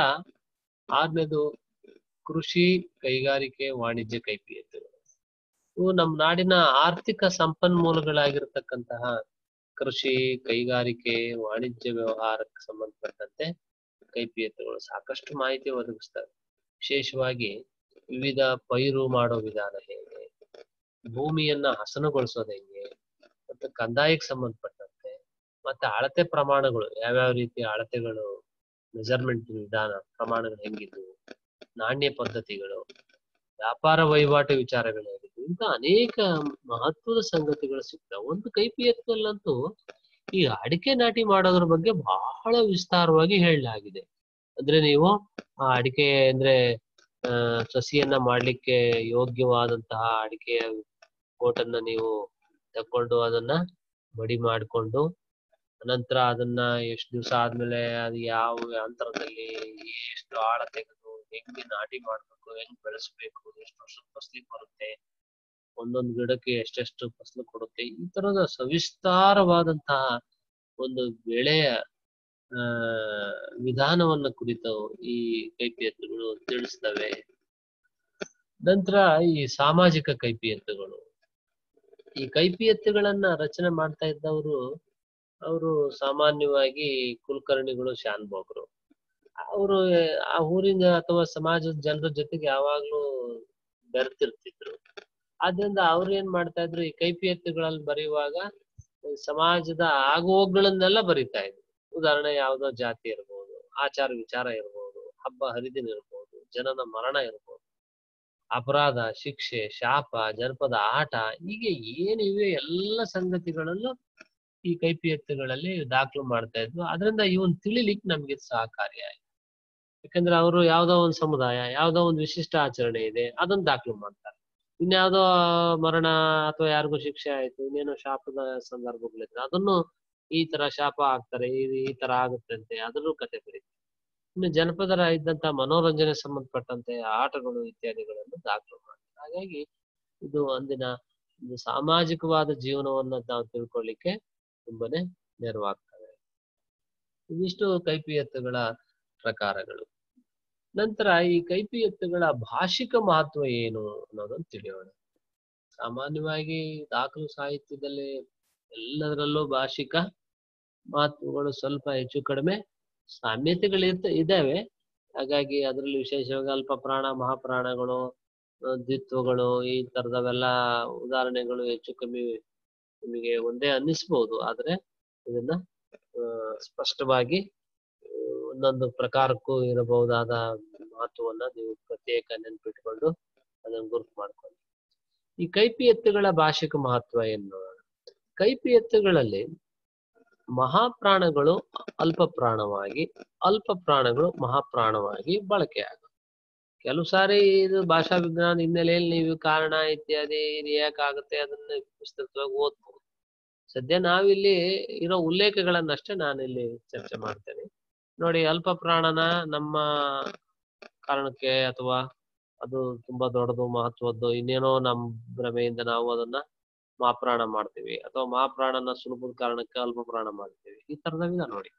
ಆರನೇದು ಕೃಷಿ ಕೈಗಾರಿಕೆ ವಾಣಿಜ್ಯ ಕೈಪಿಯತ್ತುಗಳು ಇವು ನಮ್ಮ ನಾಡಿನ ಆರ್ಥಿಕ ಸಂಪನ್ಮೂಲಗಳಾಗಿರ್ತಕ್ಕಂತಹ ಕೃಷಿ ಕೈಗಾರಿಕೆ ವಾಣಿಜ್ಯ ವ್ಯವಹಾರಕ್ಕೆ ಸಂಬಂಧಪಟ್ಟಂತೆ ಕೈಪಿಯತ್ತುಗಳು ಸಾಕಷ್ಟು ಮಾಹಿತಿ ಒದಗಿಸ್ತವೆ ವಿಶೇಷವಾಗಿ ವಿವಿಧ ಪೈರು ಮಾಡೋ ವಿಧಾನ ಹೇಗೆ ಭೂಮಿಯನ್ನ ಹಸನುಗೊಳಿಸೋದು ಹೆಂಗೆ ಮತ್ತೆ ಕಂದಾಯಕ್ಕೆ ಸಂಬಂಧಪಟ್ಟಂತೆ ಮತ್ತೆ ಅಳತೆ ಪ್ರಮಾಣಗಳು ಯಾವ್ಯಾವ ರೀತಿಯ ಅಳತೆಗಳು ಮೆಜರ್ಮೆಂಟ್ ವಿಧಾನ ಪ್ರಮಾಣಗಳು ಹೆಂಗಿದ್ವು ನಾಣ್ಯ ಪದ್ಧತಿಗಳು ವ್ಯಾಪಾರ ವಹಿವಾಟು ವಿಚಾರಗಳು ಹೇಗಿದ್ವು ಇಂಥ ಅನೇಕ ಮಹತ್ವದ ಸಂಗತಿಗಳು ಸಿಗ್ತವೆ ಒಂದು ಕೈಪಿಯತ್ತಲ್ಲಂತೂ ಈ ಅಡಿಕೆ ನಾಟಿ ಮಾಡೋದ್ರ ಬಗ್ಗೆ ಬಹಳ ವಿಸ್ತಾರವಾಗಿ ಹೇಳಲಾಗಿದೆ ಅಂದ್ರೆ ನೀವು ಆ ಅಡಿಕೆ ಅಂದ್ರೆ ಆ ಸಸಿಯನ್ನ ಮಾಡ್ಲಿಕ್ಕೆ ಯೋಗ್ಯವಾದಂತಹ ಅಡಿಕೆಯ ಕೋಟನ್ನ ನೀವು ತಕೊಂಡು ಅದನ್ನ ಮಡಿ ಮಾಡಿಕೊಂಡು ಅನಂತರ ಅದನ್ನ ಎಷ್ಟು ದಿವಸ ಆದ್ಮೇಲೆ ಅದು ಯಾವ ಅಂತರದಲ್ಲಿ ಎಷ್ಟು ಆಳ ತೆಗೆದು ಹೆಂಗೆ ನಾಟಿ ಮಾಡ್ಬೇಕು ಹೆಂಗ್ ಬೆಳೆಸ್ಬೇಕು ಎಷ್ಟು ವರ್ಷಕ್ಕೆ ಫಸಲಿಗೆ ಬರುತ್ತೆ ಒಂದೊಂದು ಗಿಡಕ್ಕೆ ಎಷ್ಟೆಷ್ಟು ಫಸಲು ಕೊಡುತ್ತೆ ಈ ತರದ ಸವಿಸ್ತಾರವಾದಂತಹ ಒಂದು ಬೆಳೆಯ ಆ ವಿಧಾನವನ್ನ ಕುರಿತು ಈ ಕೈಪಿಯತ್ತುಗಳು ತಿಳಿಸ್ತವೆ ನಂತರ ಈ ಸಾಮಾಜಿಕ ಕೈಪಿಯತ್ತುಗಳು ಈ ಕೈಪಿಯತ್ತುಗಳನ್ನ ರಚನೆ ಮಾಡ್ತಾ ಇದ್ದವರು ಅವರು ಸಾಮಾನ್ಯವಾಗಿ ಕುಲಕರ್ಣಿಗಳು ಶಾನ್ಭೋಗರು ಅವರು ಆ ಊರಿನ ಅಥವಾ ಸಮಾಜದ ಜನರ ಜೊತೆಗೆ ಯಾವಾಗ್ಲೂ ಬೆರೆತಿರ್ತಿದ್ರು ಆದ್ರಿಂದ ಅವ್ರು ಏನ್ ಮಾಡ್ತಾ ಇದ್ರು ಈ ಕೈಪಿಯತ್ತುಗಳಲ್ಲಿ ಬರೆಯುವಾಗ ಸಮಾಜದ ಆಗುಹೋಗುಗಳನ್ನೆಲ್ಲ ಬರಿತಾ ಇದ್ರು ಉದಾಹರಣೆ ಯಾವ್ದೋ ಜಾತಿ ಇರ್ಬೋದು ಆಚಾರ ವಿಚಾರ ಇರ್ಬೋದು ಹಬ್ಬ ಹರಿದಿನ ಇರ್ಬೋದು ಜನನ ಮರಣ ಇರ್ಬೋದು ಅಪರಾಧ ಶಿಕ್ಷೆ ಶಾಪ ಜನಪದ ಆಟ ಹೀಗೆ ಏನಿವೆ ಎಲ್ಲ ಸಂಗತಿಗಳಲ್ಲೂ ಈ ಕೈಪಿಯತ್ತುಗಳಲ್ಲಿ ದಾಖಲು ಮಾಡ್ತಾ ಇದ್ವು ಅದರಿಂದ ಇವನ್ ತಿಳಿಲಿಕ್ಕೆ ನಮ್ಗೆ ಸಹಕಾರಿಯಾಯಿತು ಯಾಕಂದ್ರೆ ಅವರು ಯಾವ್ದೋ ಒಂದು ಸಮುದಾಯ ಯಾವ್ದೋ ಒಂದು ವಿಶಿಷ್ಟ ಆಚರಣೆ ಇದೆ ಅದನ್ನ ದಾಖಲು ಮಾಡ್ತಾರೆ ಇನ್ಯಾವುದೋ ಮರಣ ಅಥವಾ ಯಾರಿಗೋ ಶಿಕ್ಷೆ ಆಯ್ತು ಇನ್ನೇನೋ ಶಾಪದ ಸಂದರ್ಭಗಳಿದ್ರೆ ಅದನ್ನು ಈ ತರ ಶಾಪ ಆಗ್ತಾರೆ ಈ ಈ ತರ ಆಗುತ್ತೆ ಅಂತೆ ಅದನ್ನು ಕತೆ ಬರೀತಾರೆ ಇನ್ನು ಜನಪದರ ಇದ್ದಂತ ಮನೋರಂಜನೆ ಸಂಬಂಧಪಟ್ಟಂತೆ ಆಟಗಳು ಇತ್ಯಾದಿಗಳನ್ನು ದಾಖಲು ಮಾಡ್ತಾರೆ ಹಾಗಾಗಿ ಇದು ಅಂದಿನ ಒಂದು ಸಾಮಾಜಿಕವಾದ ಜೀವನವನ್ನ ನಾವು ತಿಳ್ಕೊಳ್ಳಿಕ್ಕೆ ತುಂಬಾನೇ ನೆರವಾಗ್ತವೆ ಇದಿಷ್ಟು ಕೈಪಿಯತ್ತುಗಳ ಪ್ರಕಾರಗಳು ನಂತರ ಈ ಕೈಪಿಯತ್ತುಗಳ ಭಾಷಿಕ ಮಹತ್ವ ಏನು ಅನ್ನೋದನ್ನು ತಿಳಿಯೋಣ ಸಾಮಾನ್ಯವಾಗಿ ದಾಖಲು ಸಾಹಿತ್ಯದಲ್ಲಿ ಎಲ್ಲದರಲ್ಲೂ ಭಾಷಿಕ ಮಹತ್ವಗಳು ಸ್ವಲ್ಪ ಹೆಚ್ಚು ಕಡಿಮೆ ಸಾಮ್ಯತೆಗಳು ಇರ್ತ ಇದಾವೆ ಹಾಗಾಗಿ ಅದರಲ್ಲಿ ವಿಶೇಷವಾಗಿ ಅಲ್ಪ ಪ್ರಾಣ ಮಹಾಪ್ರಾಣಗಳು ದ್ವಿತ್ವಗಳು ಈ ತರದವೆಲ್ಲ ಉದಾಹರಣೆಗಳು ಹೆಚ್ಚು ಕಮ್ಮಿ ನಿಮಗೆ ಒಂದೇ ಅನ್ನಿಸ್ಬೋದು ಆದ್ರೆ ಇದನ್ನ ಸ್ಪಷ್ಟವಾಗಿ ಒಂದೊಂದು ಪ್ರಕಾರಕ್ಕೂ ಇರಬಹುದಾದ ಮಹತ್ವವನ್ನ ನೀವು ಪ್ರತ್ಯೇಕ ನೆನ್ಪಿಟ್ಕೊಂಡು ಅದನ್ನು ಗುರುತು ಮಾಡ್ಕೊಳ್ಳಿ ಈ ಕೈಪಿ ಎತ್ತುಗಳ ಭಾಷಿಕ ಮಹತ್ವ ಏನು ಕೈಪಿ ಎತ್ತುಗಳಲ್ಲಿ ಮಹಾಪ್ರಾಣಗಳು ಅಲ್ಪ ಪ್ರಾಣವಾಗಿ ಅಲ್ಪ ಪ್ರಾಣಗಳು ಮಹಾಪ್ರಾಣವಾಗಿ ಬಳಕೆಯಾಗ ಕೆಲವು ಸಾರಿ ಇದು ಭಾಷಾ ವಿಜ್ಞಾನ ಹಿನ್ನೆಲೆಯಲ್ಲಿ ನೀವು ಕಾರಣ ಇತ್ಯಾದಿ ಇದು ಯಾಕಾಗುತ್ತೆ ಅದನ್ನ ವಿಸ್ತೃತವಾಗಿ ಓದ್ಬೋದು ಸದ್ಯ ನಾವಿಲ್ಲಿ ಇರೋ ಉಲ್ಲೇಖಗಳನ್ನಷ್ಟೇ ನಾನು ಇಲ್ಲಿ ಚರ್ಚೆ ಮಾಡ್ತೇನೆ ನೋಡಿ ಅಲ್ಪ ಪ್ರಾಣನ ನಮ್ಮ ಕಾರಣಕ್ಕೆ ಅಥವಾ ಅದು ತುಂಬಾ ದೊಡ್ಡದು ಮಹತ್ವದ್ದು ಇನ್ನೇನೋ ನಮ್ ಭ್ರಮೆಯಿಂದ ನಾವು ಅದನ್ನ ಮಹಾಪ್ರಾಣ ಮಾಡ್ತೀವಿ ಅಥವಾ ಮಹಾಪ್ರಾಣನ ಸುಲಭದ ಕಾರಣಕ್ಕೆ ಅಲ್ಪ ಪ್ರಾಣ ಮಾಡ್ತೀವಿ ಈ ತರದವಿದ ನೋಡಿ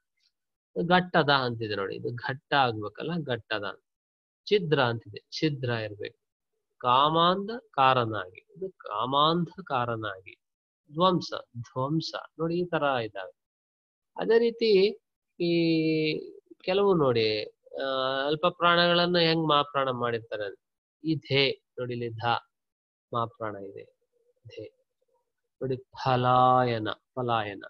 ಘಟ್ಟದ ಅಂತಿದೆ ನೋಡಿ ಇದು ಘಟ್ಟ ಆಗ್ಬೇಕಲ್ಲ ಘಟ್ಟದ ಛಿದ್ರ ಅಂತಿದೆ ಛಿದ್ರ ಇರ್ಬೇಕು ಕಾಮಾಂಧ ಕಾರನಾಗಿ ಇದು ಕಾಮಾಂಧಕಾರನಾಗಿ ಧ್ವಂಸ ಧ್ವಂಸ ನೋಡಿ ಈ ತರ ಇದಾವೆ ಅದೇ ರೀತಿ ಈ ಕೆಲವು ನೋಡಿ ಆ ಅಲ್ಪ ಪ್ರಾಣಗಳನ್ನ ಹೆಂಗ್ ಮಹಾಪ್ರಾಣ ಮಾಡಿರ್ತಾರೆ ಈ ಧೇ ನೋಡಿ ಇಲ್ಲಿ ಧ ಮಹಾಪ್ರಾಣ ಇದೆ ಧೇ ನೋಡಿ ಫಲಾಯನ ಪಲಾಯನ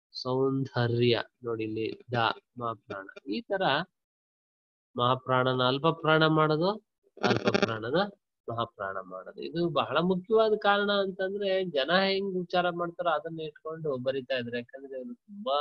ಸೌಂದರ್ಯ ನೋಡಿ ಇಲ್ಲಿ ದ ಮಹಾಪ್ರಾಣ ಈ ತರ ಮಹಾಪ್ರಾಣನ ಅಲ್ಪ ಪ್ರಾಣ ಮಾಡೋದು ಅಲ್ಪ ಪ್ರಾಣನ ಮಹಾಪ್ರಾಣ ಮಾಡೋದು ಇದು ಬಹಳ ಮುಖ್ಯವಾದ ಕಾರಣ ಅಂತಂದ್ರೆ ಜನ ಹೆಂಗ್ ಉಚ್ಚಾರ ಮಾಡ್ತಾರೋ ಅದನ್ನ ಇಟ್ಕೊಂಡು ಬರಿತಾ ಇದ್ರೆ ಯಾಕಂದ್ರೆ ಇವ್ರು ತುಂಬಾ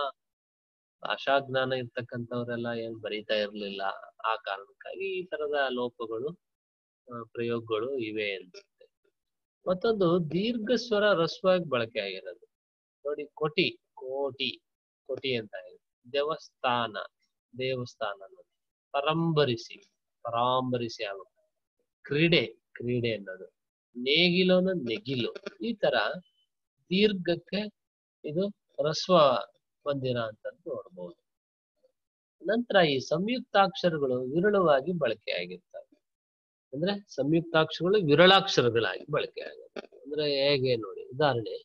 ಭಾಷಾ ಜ್ಞಾನ ಇರ್ತಕ್ಕಂಥವ್ರೆಲ್ಲ ಏನ್ ಬರೀತಾ ಇರ್ಲಿಲ್ಲ ಆ ಕಾರಣಕ್ಕಾಗಿ ಈ ತರದ ಲೋಪಗಳು ಪ್ರಯೋಗಗಳು ಇವೆ ಅನ್ಸುತ್ತೆ ಮತ್ತೊಂದು ದೀರ್ಘ ಸ್ವರ ರಸ್ವಾಗಿ ಬಳಕೆ ಆಗಿರೋದು ನೋಡಿ ಕೊಟಿ ಕೋಟಿ ಕೊಟಿ ಅಂತ ಇದೆ ದೇವಸ್ಥಾನ ದೇವಸ್ಥಾನ ಅನ್ನೋದು ಪರಂಬರಿಸಿ ಪರಾಂಬರಿಸಿ ಆಗುತ್ತೆ ಕ್ರೀಡೆ ಕ್ರೀಡೆ ಅನ್ನೋದು ನೇಗಿಲೋನ ನೆಗಿಲು ಈ ತರ ದೀರ್ಘಕ್ಕೆ ಇದು ರಸ್ವ ಹೊಂದಿರ ಅಂತ ನೋಡ್ಬೋದು ನಂತರ ಈ ಸಂಯುಕ್ತಾಕ್ಷರಗಳು ವಿರಳವಾಗಿ ಬಳಕೆಯಾಗಿರ್ತವೆ ಅಂದ್ರೆ ಸಂಯುಕ್ತಾಕ್ಷರಗಳು ವಿರಳಾಕ್ಷರಗಳಾಗಿ ಬಳಕೆ ಆಗುತ್ತೆ ಅಂದ್ರೆ ಹೇಗೆ ನೋಡಿ ಉದಾಹರಣೆ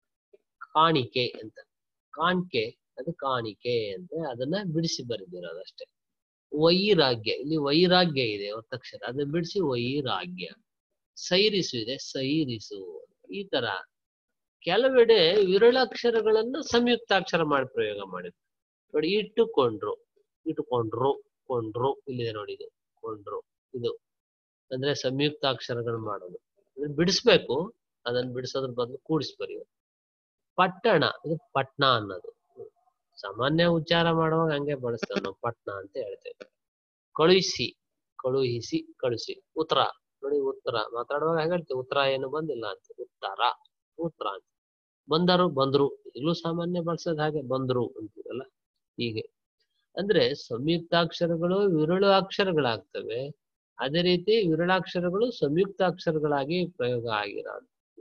ಕಾಣಿಕೆ ಅಂತ ಕಾಣಿಕೆ ಅದು ಕಾಣಿಕೆ ಅಂತ ಅದನ್ನ ಬಿಡಿಸಿ ಬರೆದಿರೋದಷ್ಟೇ ವೈರಾಗ್ಯ ಇಲ್ಲಿ ವೈರಾಗ್ಯ ಇದೆ ಒತ್ತಕ್ಷರ ಅದನ್ನ ಬಿಡಿಸಿ ವೈರಾಗ್ಯ ಸೈರಿಸು ಇದೆ ಸೈರಿಸು ಈ ತರ ಕೆಲವೆಡೆ ವಿರಳಾಕ್ಷರಗಳನ್ನ ಸಂಯುಕ್ತಾಕ್ಷರ ಮಾಡಿ ಪ್ರಯೋಗ ಮಾಡಿದ್ರು ನೋಡಿ ಇಟ್ಟುಕೊಂಡ್ರು ಇಟ್ಟುಕೊಂಡ್ರು ಕೊಂಡ್ರು ಇಲ್ಲಿದೆ ನೋಡಿ ಇದು ಕೊಂಡ್ರು ಇದು ಅಂದ್ರೆ ಸಂಯುಕ್ತಾಕ್ಷರಗಳು ಮಾಡೋದು ಬಿಡಿಸ್ಬೇಕು ಅದನ್ನ ಬಿಡಿಸೋದ್ರ ಬದಲು ಕೂಡಿಸಿ ಬರೆಯೋದು ಪಟ್ಟಣ ಇದು ಪಟ್ನ ಅನ್ನೋದು ಸಾಮಾನ್ಯ ಉಚ್ಚಾರ ಮಾಡುವಾಗ ಹಂಗೆ ಬಳಸ್ತೇವೆ ನಾವು ಪಟ್ನ ಅಂತ ಹೇಳ್ತೇವೆ ಕಳುಹಿಸಿ ಕಳುಹಿಸಿ ಕಳುಹಿಸಿ ಉತ್ತರ ನೋಡಿ ಉತ್ತರ ಮಾತಾಡುವಾಗ ಹೇಗೆ ಹೇಳ್ತೇವೆ ಉತ್ತರ ಏನು ಬಂದಿಲ್ಲ ಅಂತ ಉತ್ತರ ಉತ್ತರ ಅಂತ ಬಂದರು ಬಂದ್ರು ಈಗಲೂ ಸಾಮಾನ್ಯ ಬಳಸೋದು ಹಾಗೆ ಬಂದ್ರು ಅಂತೀವಲ್ಲ ಹೀಗೆ ಅಂದ್ರೆ ಸಂಯುಕ್ತಾಕ್ಷರಗಳು ವಿರಳು ಅಕ್ಷರಗಳಾಗ್ತವೆ ಅದೇ ರೀತಿ ವಿರಳಾಕ್ಷರಗಳು ಸಂಯುಕ್ತಾಕ್ಷರಗಳಾಗಿ ಪ್ರಯೋಗ ಆಗಿರೋ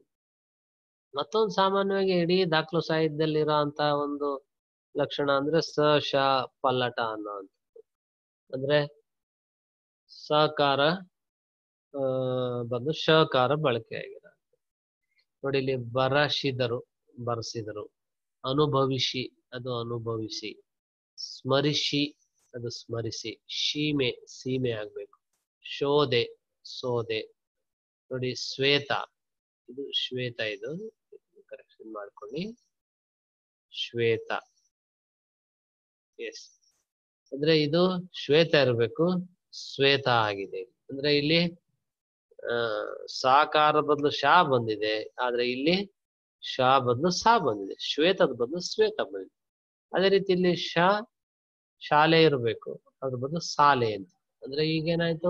ಮತ್ತೊಂದು ಸಾಮಾನ್ಯವಾಗಿ ಇಡೀ ದಾಖಲು ಸಾಹಿತ್ಯದಲ್ಲಿ ಇರೋ ಅಂತ ಒಂದು ಲಕ್ಷಣ ಅಂದ್ರೆ ಸ ಶ ಪಲ್ಲಟ ಅನ್ನೋ ಅಂದ್ರೆ ಸಹಕಾರ ಆ ಬಂದು ಶಕಾರ ಬಳಕೆ ಆಗಿದೆ ನೋಡಿ ಇಲ್ಲಿ ಬರಸಿದರು ಬರೆಸಿದರು ಅನುಭವಿಸಿ ಅದು ಅನುಭವಿಸಿ ಸ್ಮರಿಸಿ ಅದು ಸ್ಮರಿಸಿ ಸೀಮೆ ಸೀಮೆ ಆಗ್ಬೇಕು ಶೋಧೆ ಸೋದೆ ನೋಡಿ ಶ್ವೇತ ಇದು ಶ್ವೇತ ಇದು ಕರೆಕ್ಷನ್ ಮಾಡ್ಕೊಳ್ಳಿ ಶ್ವೇತ ಎಸ್ ಅಂದ್ರೆ ಇದು ಶ್ವೇತ ಇರಬೇಕು ಶ್ವೇತ ಆಗಿದೆ ಅಂದ್ರೆ ಇಲ್ಲಿ ಆ ಸಾಕಾರ ಬದಲು ಶಾ ಬಂದಿದೆ ಆದ್ರೆ ಇಲ್ಲಿ ಶಾ ಬದಲು ಸಾ ಬಂದಿದೆ ಶ್ವೇತದ ಬದಲು ಶ್ವೇತ ಬಂದಿದೆ ಅದೇ ರೀತಿ ಇಲ್ಲಿ ಶ ಶಾಲೆ ಇರಬೇಕು ಅದ್ರ ಬದಲು ಸಾಲೆ ಅಂತ ಅಂದ್ರೆ ಈಗೇನಾಯ್ತು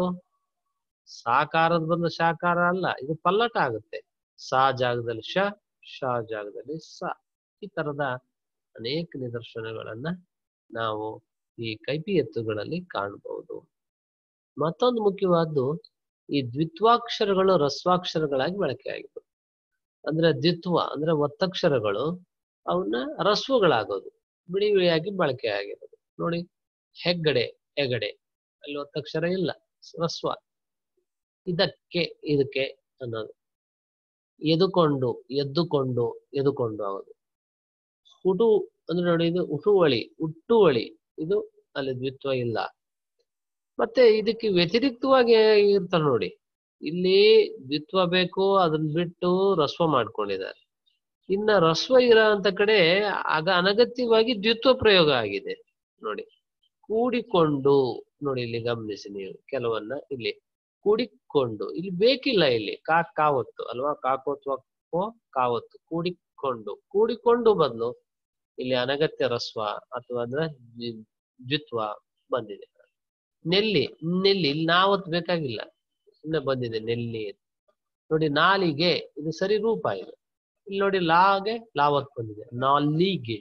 ಸಾಕಾರದ ಬದಲು ಶಾಕಾರ ಅಲ್ಲ ಇದು ಪಲ್ಲಟ ಆಗುತ್ತೆ ಸಾ ಜಾಗದಲ್ಲಿ ಶ ಶ ಜಾಗದಲ್ಲಿ ಸ ಈ ತರದ ಅನೇಕ ನಿದರ್ಶನಗಳನ್ನ ನಾವು ಈ ಕೈಪಿಯತ್ತುಗಳಲ್ಲಿ ಕಾಣಬಹುದು ಮತ್ತೊಂದು ಮುಖ್ಯವಾದ್ದು ಈ ದ್ವಿತ್ವಾಕ್ಷರಗಳು ರಸ್ವಾಕ್ಷರಗಳಾಗಿ ಬಳಕೆ ಆಗಿವೆ ಅಂದ್ರೆ ದ್ವಿತ್ವ ಅಂದ್ರೆ ಒತ್ತಕ್ಷರಗಳು ಅವನ್ನ ರಸ್ವಗಳಾಗೋದು ಬಿಡಿ ಬಿಡಿಯಾಗಿ ಬಳಕೆ ಆಗಿರೋದು ನೋಡಿ ಹೆಗ್ಗಡೆ ಹೆಗಡೆ ಅಲ್ಲಿ ಒತ್ತಕ್ಷರ ಇಲ್ಲ ರಸ್ವ ಇದಕ್ಕೆ ಇದಕ್ಕೆ ಅನ್ನೋದು ಎದುಕೊಂಡು ಎದ್ದುಕೊಂಡು ಎದುಕೊಂಡು ಆಗೋದು ಹುಟು ಅಂದ್ರೆ ನೋಡಿ ಇದು ಹುಟುವಳಿ ಹುಟ್ಟುವಳಿ ಇದು ಅಲ್ಲಿ ದ್ವಿತ್ವ ಇಲ್ಲ ಮತ್ತೆ ಇದಕ್ಕೆ ವ್ಯತಿರಿಕ್ತವಾಗಿ ಇರ್ತಾರೆ ನೋಡಿ ಇಲ್ಲಿ ದ್ವಿತ್ವ ಬೇಕು ಅದನ್ನ ಬಿಟ್ಟು ರಸ್ವ ಮಾಡ್ಕೊಂಡಿದ್ದಾರೆ ಇನ್ನ ರಸ್ವ ಇರೋ ಅಂತ ಕಡೆ ಆಗ ಅನಗತ್ಯವಾಗಿ ದ್ವಿತ್ವ ಪ್ರಯೋಗ ಆಗಿದೆ ನೋಡಿ ಕೂಡಿಕೊಂಡು ನೋಡಿ ಇಲ್ಲಿ ಗಮನಿಸಿ ನೀವು ಕೆಲವನ್ನ ಇಲ್ಲಿ ಕೂಡಿಕೊಂಡು ಇಲ್ಲಿ ಬೇಕಿಲ್ಲ ಇಲ್ಲಿ ಕಾ ಕಾವತ್ತು ಅಲ್ವಾ ಕಾಕೋತ್ವಕ್ಕೋ ಕಾವತ್ತು ಕೂಡಿಕೊಂಡು ಕೂಡಿಕೊಂಡು ಬದಲು ಇಲ್ಲಿ ಅನಗತ್ಯ ರಸ್ವ ಅಥವಾ ಅಂದ್ರೆ ದ್ವಿ- ದ್ವಿತ್ವ ಬಂದಿದೆ ನೆಲ್ಲಿ ನೆಲ್ಲಿ ಇಲ್ಲಿ ನಾವತ್ತು ಬೇಕಾಗಿಲ್ಲ ಸುಮ್ಮನೆ ಬಂದಿದೆ ನೆಲ್ಲಿ ಅಂತ. ನೋಡಿ ನಾಲಿಗೆ ಇದು ಸರಿ ರೂಪ ಇದು ಇಲ್ಲಿ ನೋಡಿ ಲಾಗೆ ಲಾವತ್ ಬಂದಿದೆ ನಾಲಿಗೆ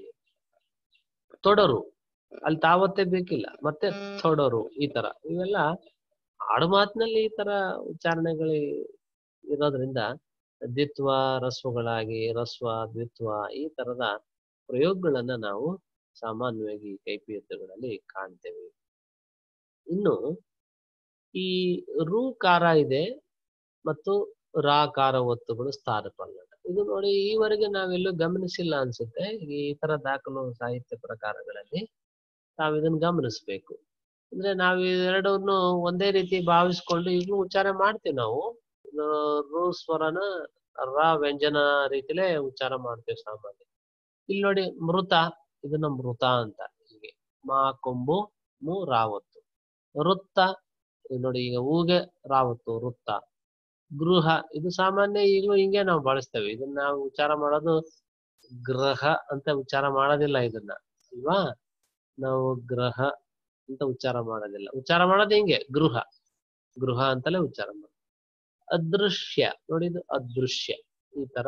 ತೊಡರು ಅಲ್ಲಿ ತಾವತ್ತೇ ಬೇಕಿಲ್ಲ ಮತ್ತೆ ತೊಡರು ಈ ತರ ಇವೆಲ್ಲ ಆಡು ಮಾತಿನಲ್ಲಿ ಈ ತರ ಉಚ್ಚಾರಣೆಗಳು ಇರೋದ್ರಿಂದ ದ್ವಿತ್ವ ರಸ್ವಗಳಾಗಿ ರಸ್ವ ದ್ವಿತ್ವ ಈ ತರದ ಪ್ರಯೋಗಗಳನ್ನ ನಾವು ಸಾಮಾನ್ಯವಾಗಿ ಈ ಕೈಪಿಯತ್ತುಗಳಲ್ಲಿ ಕಾಣ್ತೇವೆ ಇನ್ನು ಈ ರು ಕಾರ ಇದೆ ಮತ್ತು ರಾ ಕಾರ ಒತ್ತುಗಳು ಸ್ಥಾನ ಪಲ್ಲಟ ಇದು ನೋಡಿ ಈವರೆಗೆ ನಾವೆಲ್ಲೂ ಗಮನಿಸಿಲ್ಲ ಅನ್ಸುತ್ತೆ ಈ ತರ ದಾಖಲು ಸಾಹಿತ್ಯ ಪ್ರಕಾರಗಳಲ್ಲಿ ತಾವು ಇದನ್ನ ಗಮನಿಸ್ಬೇಕು ಅಂದ್ರೆ ನಾವು ಇವೆರಡನ್ನು ಒಂದೇ ರೀತಿ ಭಾವಿಸ್ಕೊಂಡು ಈಗಲೂ ಉಚ್ಚಾರ ಮಾಡ್ತೀವಿ ನಾವು ಇದು ರು ಸ್ವರನ ರ ವ್ಯಂಜನ ರೀತಿಲೇ ಉಚ್ಚಾರ ಮಾಡ್ತೇವೆ ಸಾಮಾನ್ಯ ಇಲ್ಲಿ ನೋಡಿ ಮೃತ ಇದನ್ನ ಮೃತ ಅಂತ ಹೀಗೆ ಮಾ ಕೊಂಬು ಮು ರಾವತ್ತು ವೃತ್ತ ಇದು ನೋಡಿ ಈಗ ಊಗೆ ರಾವತ್ತು ವೃತ್ತ ಗೃಹ ಇದು ಸಾಮಾನ್ಯ ಈಗಲೂ ಹಿಂಗೆ ನಾವು ಬಳಸ್ತೇವೆ ಇದನ್ನ ನಾವು ಉಚ್ಚಾರ ಮಾಡೋದು ಗ್ರಹ ಅಂತ ಉಚ್ಚಾರ ಮಾಡೋದಿಲ್ಲ ಇದನ್ನ ಅಲ್ವಾ ನಾವು ಗ್ರಹ ಅಂತ ಉಚ್ಚಾರ ಮಾಡೋದಿಲ್ಲ ಉಚ್ಚಾರ ಮಾಡೋದು ಹಿಂಗೆ ಗೃಹ ಗೃಹ ಅಂತಲೇ ಉಚ್ಚಾರ ಮಾಡೋದು ಅದೃಶ್ಯ ನೋಡಿ ಇದು ಅದೃಶ್ಯ ಈ ತರ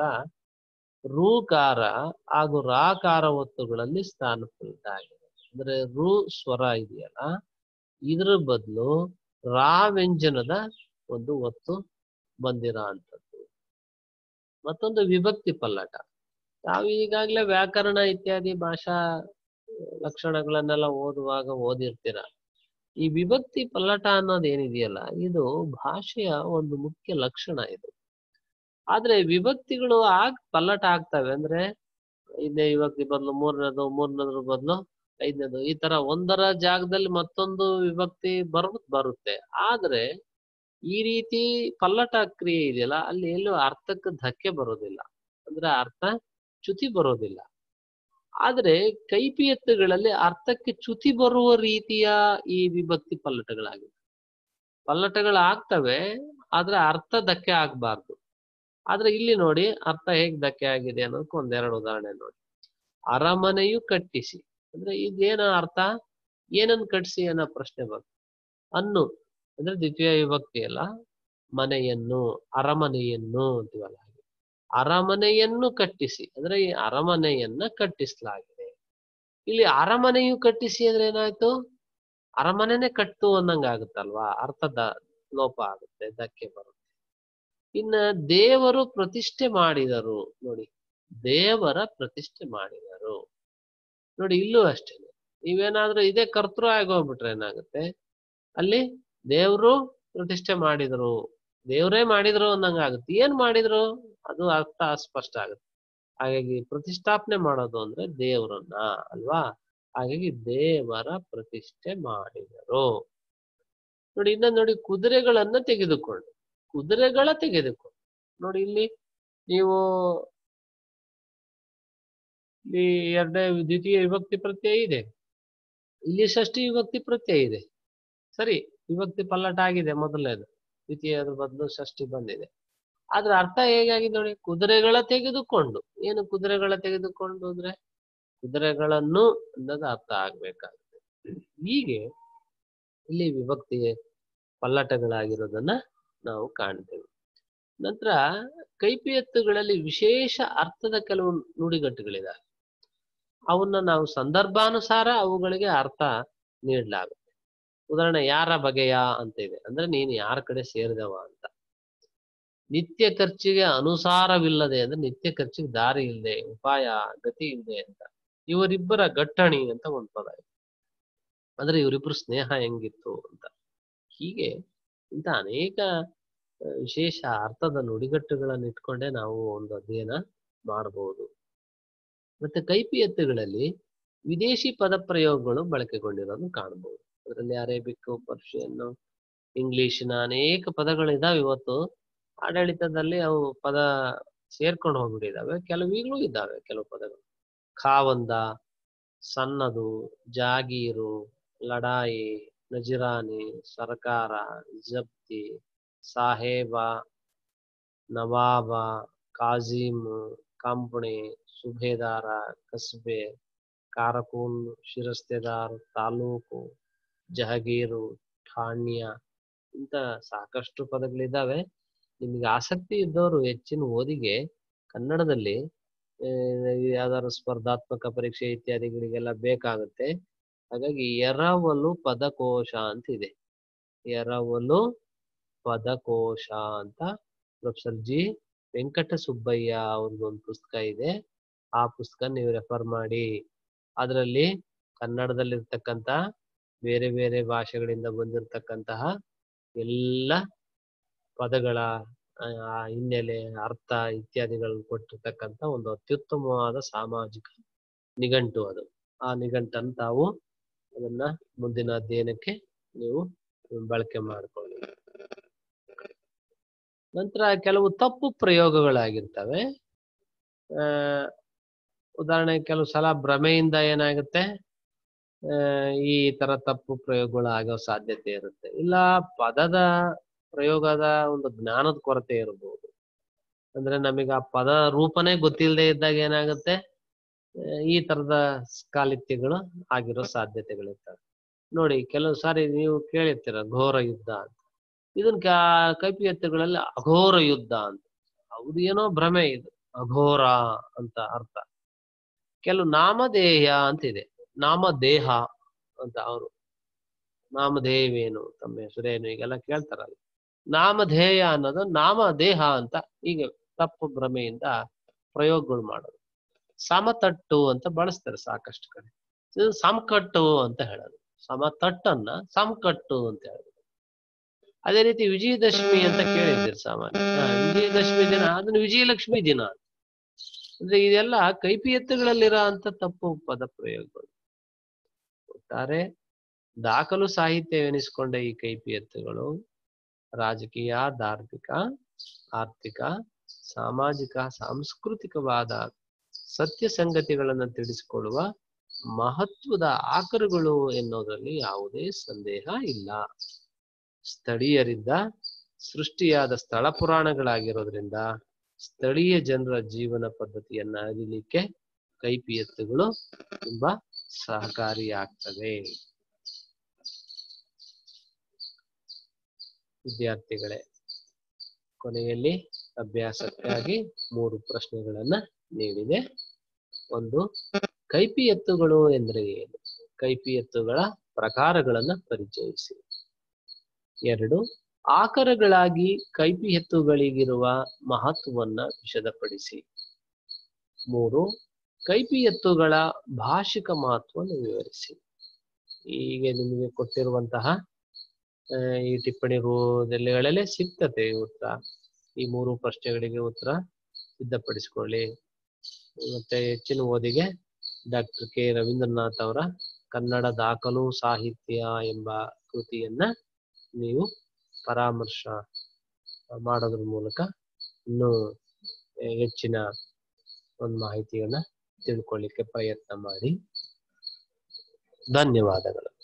ರೂಕಾರ ಹಾಗೂ ರಾಕಾರ ಒತ್ತುಗಳಲ್ಲಿ ಸ್ಥಾನಪುರಿತ ಆಗಿದೆ ಅಂದ್ರೆ ರು ಸ್ವರ ಇದೆಯಲ್ಲ ಇದ್ರ ಬದಲು ರಾ ವ್ಯಂಜನದ ಒಂದು ಒತ್ತು ಬಂದಿರೋ ಅಂಥದ್ದು ಮತ್ತೊಂದು ವಿಭಕ್ತಿ ಪಲ್ಲಟ ತಾವು ಈಗಾಗಲೇ ವ್ಯಾಕರಣ ಇತ್ಯಾದಿ ಭಾಷಾ ಲಕ್ಷಣಗಳನ್ನೆಲ್ಲ ಓದುವಾಗ ಓದಿರ್ತೀರ ಈ ವಿಭಕ್ತಿ ಪಲ್ಲಟ ಅನ್ನೋದು ಏನಿದೆಯಲ್ಲ ಇದು ಭಾಷೆಯ ಒಂದು ಮುಖ್ಯ ಲಕ್ಷಣ ಇದು ಆದ್ರೆ ವಿಭಕ್ತಿಗಳು ಆಗ್ ಪಲ್ಲಟ ಆಗ್ತವೆ ಅಂದ್ರೆ ಐದನೇ ವಿಭಕ್ತಿ ಬದಲು ಮೂರನೇದು ಮೂರನೇದ್ರ ಬದಲು ಐದನೇದು ಈ ತರ ಒಂದರ ಜಾಗದಲ್ಲಿ ಮತ್ತೊಂದು ವಿಭಕ್ತಿ ಬರ್ ಬರುತ್ತೆ ಆದ್ರೆ ಈ ರೀತಿ ಪಲ್ಲಟ ಕ್ರಿಯೆ ಇದೆಯಲ್ಲ ಅಲ್ಲಿ ಎಲ್ಲೂ ಅರ್ಥಕ್ಕೆ ಧಕ್ಕೆ ಬರೋದಿಲ್ಲ ಅಂದ್ರೆ ಅರ್ಥ ಚ್ಯುತಿ ಬರೋದಿಲ್ಲ ಆದ್ರೆ ಕೈಪಿಯತ್ತುಗಳಲ್ಲಿ ಅರ್ಥಕ್ಕೆ ಚ್ಯುತಿ ಬರುವ ರೀತಿಯ ಈ ವಿಭಕ್ತಿ ಪಲ್ಲಟಗಳಾಗಿವೆ ಪಲ್ಲಟಗಳಾಗ್ತವೆ ಆದ್ರೆ ಅರ್ಥ ಧಕ್ಕೆ ಆಗ್ಬಾರ್ದು ಆದ್ರೆ ಇಲ್ಲಿ ನೋಡಿ ಅರ್ಥ ಹೇಗ್ ಧಕ್ಕೆ ಆಗಿದೆ ಅನ್ನೋದಕ್ಕೆ ಒಂದೆರಡು ಉದಾಹರಣೆ ನೋಡಿ ಅರಮನೆಯು ಕಟ್ಟಿಸಿ ಅಂದ್ರೆ ಇದೇನ ಅರ್ಥ ಏನನ್ನು ಕಟ್ಟಿಸಿ ಅನ್ನೋ ಪ್ರಶ್ನೆ ಬಂತು ಅನ್ನು ಅಂದ್ರೆ ದ್ವಿತೀಯ ವಿಭಕ್ತಿ ಅಲ್ಲ ಮನೆಯನ್ನು ಅರಮನೆಯನ್ನು ಅಂತೀವಲ್ಲ ಹಾಗೆ ಅರಮನೆಯನ್ನು ಕಟ್ಟಿಸಿ ಅಂದ್ರೆ ಈ ಅರಮನೆಯನ್ನ ಕಟ್ಟಿಸಲಾಗಿದೆ ಇಲ್ಲಿ ಅರಮನೆಯು ಕಟ್ಟಿಸಿ ಅಂದ್ರೆ ಏನಾಯ್ತು ಅರಮನೆನೇ ಕಟ್ಟು ಅನ್ನಂಗ ಆಗುತ್ತಲ್ವಾ ಅರ್ಥದ ಲೋಪ ಆಗುತ್ತೆ ಧಕ್ಕೆ ಬರುತ್ತೆ ಇನ್ನ ದೇವರು ಪ್ರತಿಷ್ಠೆ ಮಾಡಿದರು ನೋಡಿ ದೇವರ ಪ್ರತಿಷ್ಠೆ ಮಾಡಿದರು ನೋಡಿ ಇಲ್ಲೂ ಅಷ್ಟೇ ನೀವೇನಾದ್ರೂ ಇದೇ ಕರ್ತೃ ಆಗೋಗ್ಬಿಟ್ರೆ ಏನಾಗುತ್ತೆ ಅಲ್ಲಿ ದೇವರು ಪ್ರತಿಷ್ಠೆ ಮಾಡಿದರು ದೇವರೇ ಮಾಡಿದ್ರು ಅನ್ನಂಗ ಆಗುತ್ತೆ ಏನ್ ಮಾಡಿದ್ರು ಅದು ಅರ್ಥ ಅಸ್ಪಷ್ಟ ಆಗುತ್ತೆ ಹಾಗಾಗಿ ಪ್ರತಿಷ್ಠಾಪನೆ ಮಾಡೋದು ಅಂದ್ರೆ ದೇವರನ್ನ ಅಲ್ವಾ ಹಾಗಾಗಿ ದೇವರ ಪ್ರತಿಷ್ಠೆ ಮಾಡಿದರು ನೋಡಿ ಇನ್ನ ನೋಡಿ ಕುದುರೆಗಳನ್ನ ತೆಗೆದುಕೊಂಡು ಕುದುರೆಗಳ ತೆಗೆದುಕೊಂಡು ನೋಡಿ ಇಲ್ಲಿ ನೀವು ಇಲ್ಲಿ ಎರಡನೇ ದ್ವಿತೀಯ ವಿಭಕ್ತಿ ಪ್ರತ್ಯಯ ಇದೆ ಇಲ್ಲಿ ಷಷ್ಠಿ ವಿಭಕ್ತಿ ಪ್ರತ್ಯಯ ಇದೆ ಸರಿ ವಿಭಕ್ತಿ ಪಲ್ಲಟ ಆಗಿದೆ ಮೊದಲನೇದು ದ್ವಿತೀಯದ ಬದಲು ಷಷ್ಠಿ ಬಂದಿದೆ ಆದ್ರೆ ಅರ್ಥ ಹೇಗಾಗಿದೆ ನೋಡಿ ಕುದುರೆಗಳ ತೆಗೆದುಕೊಂಡು ಏನು ಕುದುರೆಗಳ ತೆಗೆದುಕೊಂಡು ಅಂದ್ರೆ ಕುದುರೆಗಳನ್ನು ಅನ್ನೋದು ಅರ್ಥ ಆಗ್ಬೇಕಾಗುತ್ತೆ ಹೀಗೆ ಇಲ್ಲಿ ವಿಭಕ್ತಿ ಪಲ್ಲಟಗಳಾಗಿರೋದನ್ನ ನಾವು ಕಾಣ್ತೇವೆ ನಂತರ ಕೈಪಿಯತ್ತುಗಳಲ್ಲಿ ವಿಶೇಷ ಅರ್ಥದ ಕೆಲವು ನುಡಿಗಟ್ಟುಗಳಿದಾವೆ ಅವನ್ನ ನಾವು ಸಂದರ್ಭಾನುಸಾರ ಅವುಗಳಿಗೆ ಅರ್ಥ ನೀಡಲಾಗುತ್ತೆ ಉದಾಹರಣೆ ಯಾರ ಬಗೆಯ ಅಂತ ಇದೆ ಅಂದ್ರೆ ನೀನು ಯಾರ ಕಡೆ ಸೇರಿದವ ಅಂತ ನಿತ್ಯ ಖರ್ಚಿಗೆ ಅನುಸಾರವಿಲ್ಲದೆ ಅಂದ್ರೆ ನಿತ್ಯ ಖರ್ಚಿಗೆ ದಾರಿ ಇಲ್ಲದೆ ಉಪಾಯ ಗತಿ ಇಲ್ಲದೆ ಅಂತ ಇವರಿಬ್ಬರ ಗಟ್ಟಣಿ ಅಂತ ಒಂದು ಪದ ಇದೆ ಅಂದ್ರೆ ಇವರಿಬ್ಬರು ಸ್ನೇಹ ಹೆಂಗಿತ್ತು ಅಂತ ಹೀಗೆ ಇಂಥ ಅನೇಕ ಆ, ವಿಶೇಷ ಅರ್ಥದ ನುಡಿಗಟ್ಟುಗಳನ್ನು ಇಟ್ಕೊಂಡೇ ನಾವು ಒಂದು ಅಧ್ಯಯನ ಮಾಡಬಹುದು ಮತ್ತೆ ಕೈಪಿಯತ್ತುಗಳಲ್ಲಿ ವಿದೇಶಿ ಪದ ಪ್ರಯೋಗಗಳು ಬಳಕೆಗೊಂಡಿರೋದನ್ನು ಕಾಣಬಹುದು ಅದರಲ್ಲಿ ಅರೇಬಿಕ್ ಪರ್ಷಿಯನ್ ಇಂಗ್ಲಿಶಿನ ಅನೇಕ ಪದಗಳಿದಾವೆ ಇವತ್ತು ಆಡಳಿತದಲ್ಲಿ ಅವು ಪದ ಸೇರ್ಕೊಂಡು ಹೋಗ್ಬಿಟ್ಟಿದಾವೆ ಕೆಲವು ಈಗಲೂ ಇದ್ದಾವೆ ಕೆಲವು ಪದಗಳು ಖಾವಂದ ಸಣ್ಣದು ಜಾಗೀರು ಲಡಾಯಿ ನಜಿರಾನಿ ಸರ್ಕಾರ ಜಪ್ತಿ ಸಾಹೇಬ ನವಾಬ ಕಾಜಿಮ್ ಕಂಪಣಿ ಸುಬೇದಾರ ಕಸ್ಬೆ ಕಾರಕೂನ್ ಶಿರಸ್ತೆದಾರ್ ತಾಲೂಕು ಜಹಗೀರು ಠಾಣ್ಯ ಇಂಥ ಸಾಕಷ್ಟು ಪದಗಳಿದ್ದಾವೆ ನಿಮಗೆ ಆಸಕ್ತಿ ಇದ್ದವರು ಹೆಚ್ಚಿನ ಓದಿಗೆ ಕನ್ನಡದಲ್ಲಿ ಆ, ಯಾವ್ದಾದ್ರು ಸ್ಪರ್ಧಾತ್ಮಕ ಪರೀಕ್ಷೆ ಇತ್ಯಾದಿಗಳಿಗೆಲ್ಲ ಬೇಕಾಗುತ್ತೆ ಹಾಗಾಗಿ ಎರವಲು ಪದಕೋಶ ಅಂತ ಇದೆ ಎರವಲು ಪದಕೋಶ ಅಂತ ಪ್ರೊಫೆಸರ್ ಜಿ ವೆಂಕಟ ಸುಬ್ಬಯ್ಯ ಅವ್ರದ್ದೊಂದು ಪುಸ್ತಕ ಇದೆ ಆ ಪುಸ್ತಕ ನೀವು ರೆಫರ್ ಮಾಡಿ ಅದರಲ್ಲಿ ಕನ್ನಡದಲ್ಲಿರ್ತಕ್ಕಂಥ ಬೇರೆ ಬೇರೆ ಭಾಷೆಗಳಿಂದ ಬಂದಿರತಕ್ಕಂತಹ ಎಲ್ಲ ಪದಗಳ ಆ, ಆ ಹಿನ್ನೆಲೆ ಅರ್ಥ ಇತ್ಯಾದಿಗಳನ್ನು ಕೊಟ್ಟಿರ್ತಕ್ಕಂಥ ಒಂದು ಅತ್ಯುತ್ತಮವಾದ ಸಾಮಾಜಿಕ ನಿಘಂಟು ಅದು ಆ ನಿಘಂಟನ್ನು ತಾವು ಅದನ್ನ ಮುಂದಿನ ಅಧ್ಯಯನಕ್ಕೆ ನೀವು ಬಳಕೆ ಮಾಡಿಕೊಳ್ಳಿ ನಂತರ ಕೆಲವು ತಪ್ಪು ಪ್ರಯೋಗಗಳಾಗಿರ್ತವೆ ಆ ಉದಾಹರಣೆ ಕೆಲವು ಸಲ ಭ್ರಮೆಯಿಂದ ಏನಾಗುತ್ತೆ ಆ, ಈ ತರ ತಪ್ಪು ಪ್ರಯೋಗಗಳು ಆಗೋ ಸಾಧ್ಯತೆ ಇರುತ್ತೆ ಇಲ್ಲ ಪದದ ಪ್ರಯೋಗದ ಒಂದು ಜ್ಞಾನದ ಕೊರತೆ ಇರಬಹುದು ಅಂದ್ರೆ ನಮಗೆ ಆ ಪದ ರೂಪನೇ ಗೊತ್ತಿಲ್ಲದೆ ಇದ್ದಾಗ ಏನಾಗುತ್ತೆ ಆ, ಈ ತರದ ಕಾಲಿತ್ಯಗಳು ಆಗಿರೋ ಸಾಧ್ಯತೆಗಳಿರ್ತವೆ ನೋಡಿ ಕೆಲವು ಸಾರಿ ನೀವು ಕೇಳಿರ್ತೀರ ಘೋರ ಯುದ್ಧ ಅಂತ ಇದನ್ನ ಕಾ- ಕೈಪಿಯತ್ತುಗಳಲ್ಲಿ ಅಘೋರ ಯುದ್ಧ ಅಂತ ಹೌದು ಏನೋ ಭ್ರಮೆ ಇದು ಅಘೋರ ಅಂತ ಅರ್ಥ ಕೆಲವು ನಾಮಧೇಯ ಅಂತ ಇದೆ ನಾಮದೇಹ ಅಂತ ಅವರು ನಾಮಧೇಯವೇನು ತಮ್ಮ ಹೆಸರೇನು ಈಗೆಲ್ಲ ಕೇಳ್ತಾರಲ್ಲ ನಾಮಧೇಯ ಅನ್ನೋದು ನಾಮದೇಹ ಅಂತ ಹೀಗೆ ತಪ್ಪು ಭ್ರಮೆಯಿಂದ ಪ್ರಯೋಗಗಳು ಮಾಡೋದು ಸಮತಟ್ಟು ಅಂತ ಬಳಸ್ತಾರೆ ಸಾಕಷ್ಟು ಕಡೆ ಇದು ಸಮಕಟ್ಟು ಅಂತ ಹೇಳೋದು ಸಮತಟ್ಟನ್ನ ಸಮಕಟ್ಟು ಅಂತ ಹೇಳೋದು ಅದೇ ರೀತಿ ವಿಜಯದಶಮಿ ಅಂತ ಕೇಳಿದ್ದೀರಿ ಸಾಮಾನ್ಯ ಹಾ, ವಿಜಯದಶಮಿ ದಿನ ಅದನ್ನ ವಿಜಯಲಕ್ಷ್ಮಿ ದಿನ ಅಂತ. ಅಂದ್ರೆ ಇದೆಲ್ಲ ಕೈಪಿಯತ್ತುಗಳಲ್ಲಿರೋ ಅಂತ ತಪ್ಪು ಪದ ಪ್ರಯೋಗಗಳು ಒಟ್ಟಾರೆ ದಾಖಲು ಸಾಹಿತ್ಯವೆನಿಸಿಕೊಂಡ ಈ ಕೈಪಿಯತ್ತುಗಳು ರಾಜಕೀಯ ಧಾರ್ಮಿಕ ಆರ್ಥಿಕ ಸಾಮಾಜಿಕ ಸಾಂಸ್ಕೃತಿಕವಾದ ಸತ್ಯ ಸಂಗತಿಗಳನ್ನು ತಿಳಿಸಿಕೊಡುವ ಮಹತ್ವದ ಆಕರಗಳು ಎನ್ನುವುದರಲ್ಲಿ ಯಾವುದೇ ಸಂದೇಹ ಇಲ್ಲ ಸ್ಥಳೀಯರಿಂದ ಸೃಷ್ಟಿಯಾದ ಸ್ಥಳ ಪುರಾಣಗಳಾಗಿರೋದ್ರಿಂದ ಸ್ಥಳೀಯ ಜನರ ಜೀವನ ಪದ್ಧತಿಯನ್ನ ಅರಿಲಿಕ್ಕೆ ಕೈಪಿಯತ್ತುಗಳು ತುಂಬಾ ಸಹಕಾರಿಯಾಗ್ತವೆ ವಿದ್ಯಾರ್ಥಿಗಳೇ ಕೊನೆಯಲ್ಲಿ ಅಭ್ಯಾಸಕ್ಕಾಗಿ ಮೂರು ಪ್ರಶ್ನೆಗಳನ್ನ ನೀಡಿದೆ ಒಂದು ಕೈಪಿಯತ್ತುಗಳು ಎಂದರೆ ಏನು ಕೈಪಿಯತ್ತುಗಳ ಪ್ರಕಾರಗಳನ್ನ ಪರಿಚಯಿಸಿ ಎರಡು ಆಕರಗಳಾಗಿ ಕೈಪಿಯತ್ತುಗಳಿಗಿರುವ ಮಹತ್ವವನ್ನ ವಿಶದಪಡಿಸಿ ಮೂರು ಕೈಪಿಯತ್ತುಗಳ ಭಾಷಿಕ ಮಹತ್ವವನ್ನು ವಿವರಿಸಿ ಹೀಗೆ ನಿಮಗೆ ಕೊಟ್ಟಿರುವಂತಹ ಆ, ಈ ಟಿಪ್ಪಣಿ ರೂಪದಲ್ಲಿಗಳಲ್ಲೇ ಸಿಗ್ತದೆ ಉತ್ತರ ಈ ಮೂರು ಪ್ರಶ್ನೆಗಳಿಗೆ ಉತ್ತರ ಸಿದ್ಧಪಡಿಸಿಕೊಳ್ಳಿ ಮತ್ತೆ ಹೆಚ್ಚಿನ ಓದಿಗೆ ಡಾಕ್ಟರ್ ಕೆ ರವೀಂದ್ರನಾಥ್ ಅವರ ಕನ್ನಡ ದಾಖಲು ಸಾಹಿತ್ಯ ಎಂಬ ಕೃತಿಯನ್ನ ನೀವು ಪರಾಮರ್ಶ ಮಾಡೋದ್ರ ಮೂಲಕ ಇನ್ನೂ ಹೆಚ್ಚಿನ ಒಂದು ಮಾಹಿತಿಯನ್ನ ತಿಳ್ಕೊಳ್ಳಿಕ್ಕೆ ಪ್ರಯತ್ನ ಮಾಡಿ ಧನ್ಯವಾದಗಳು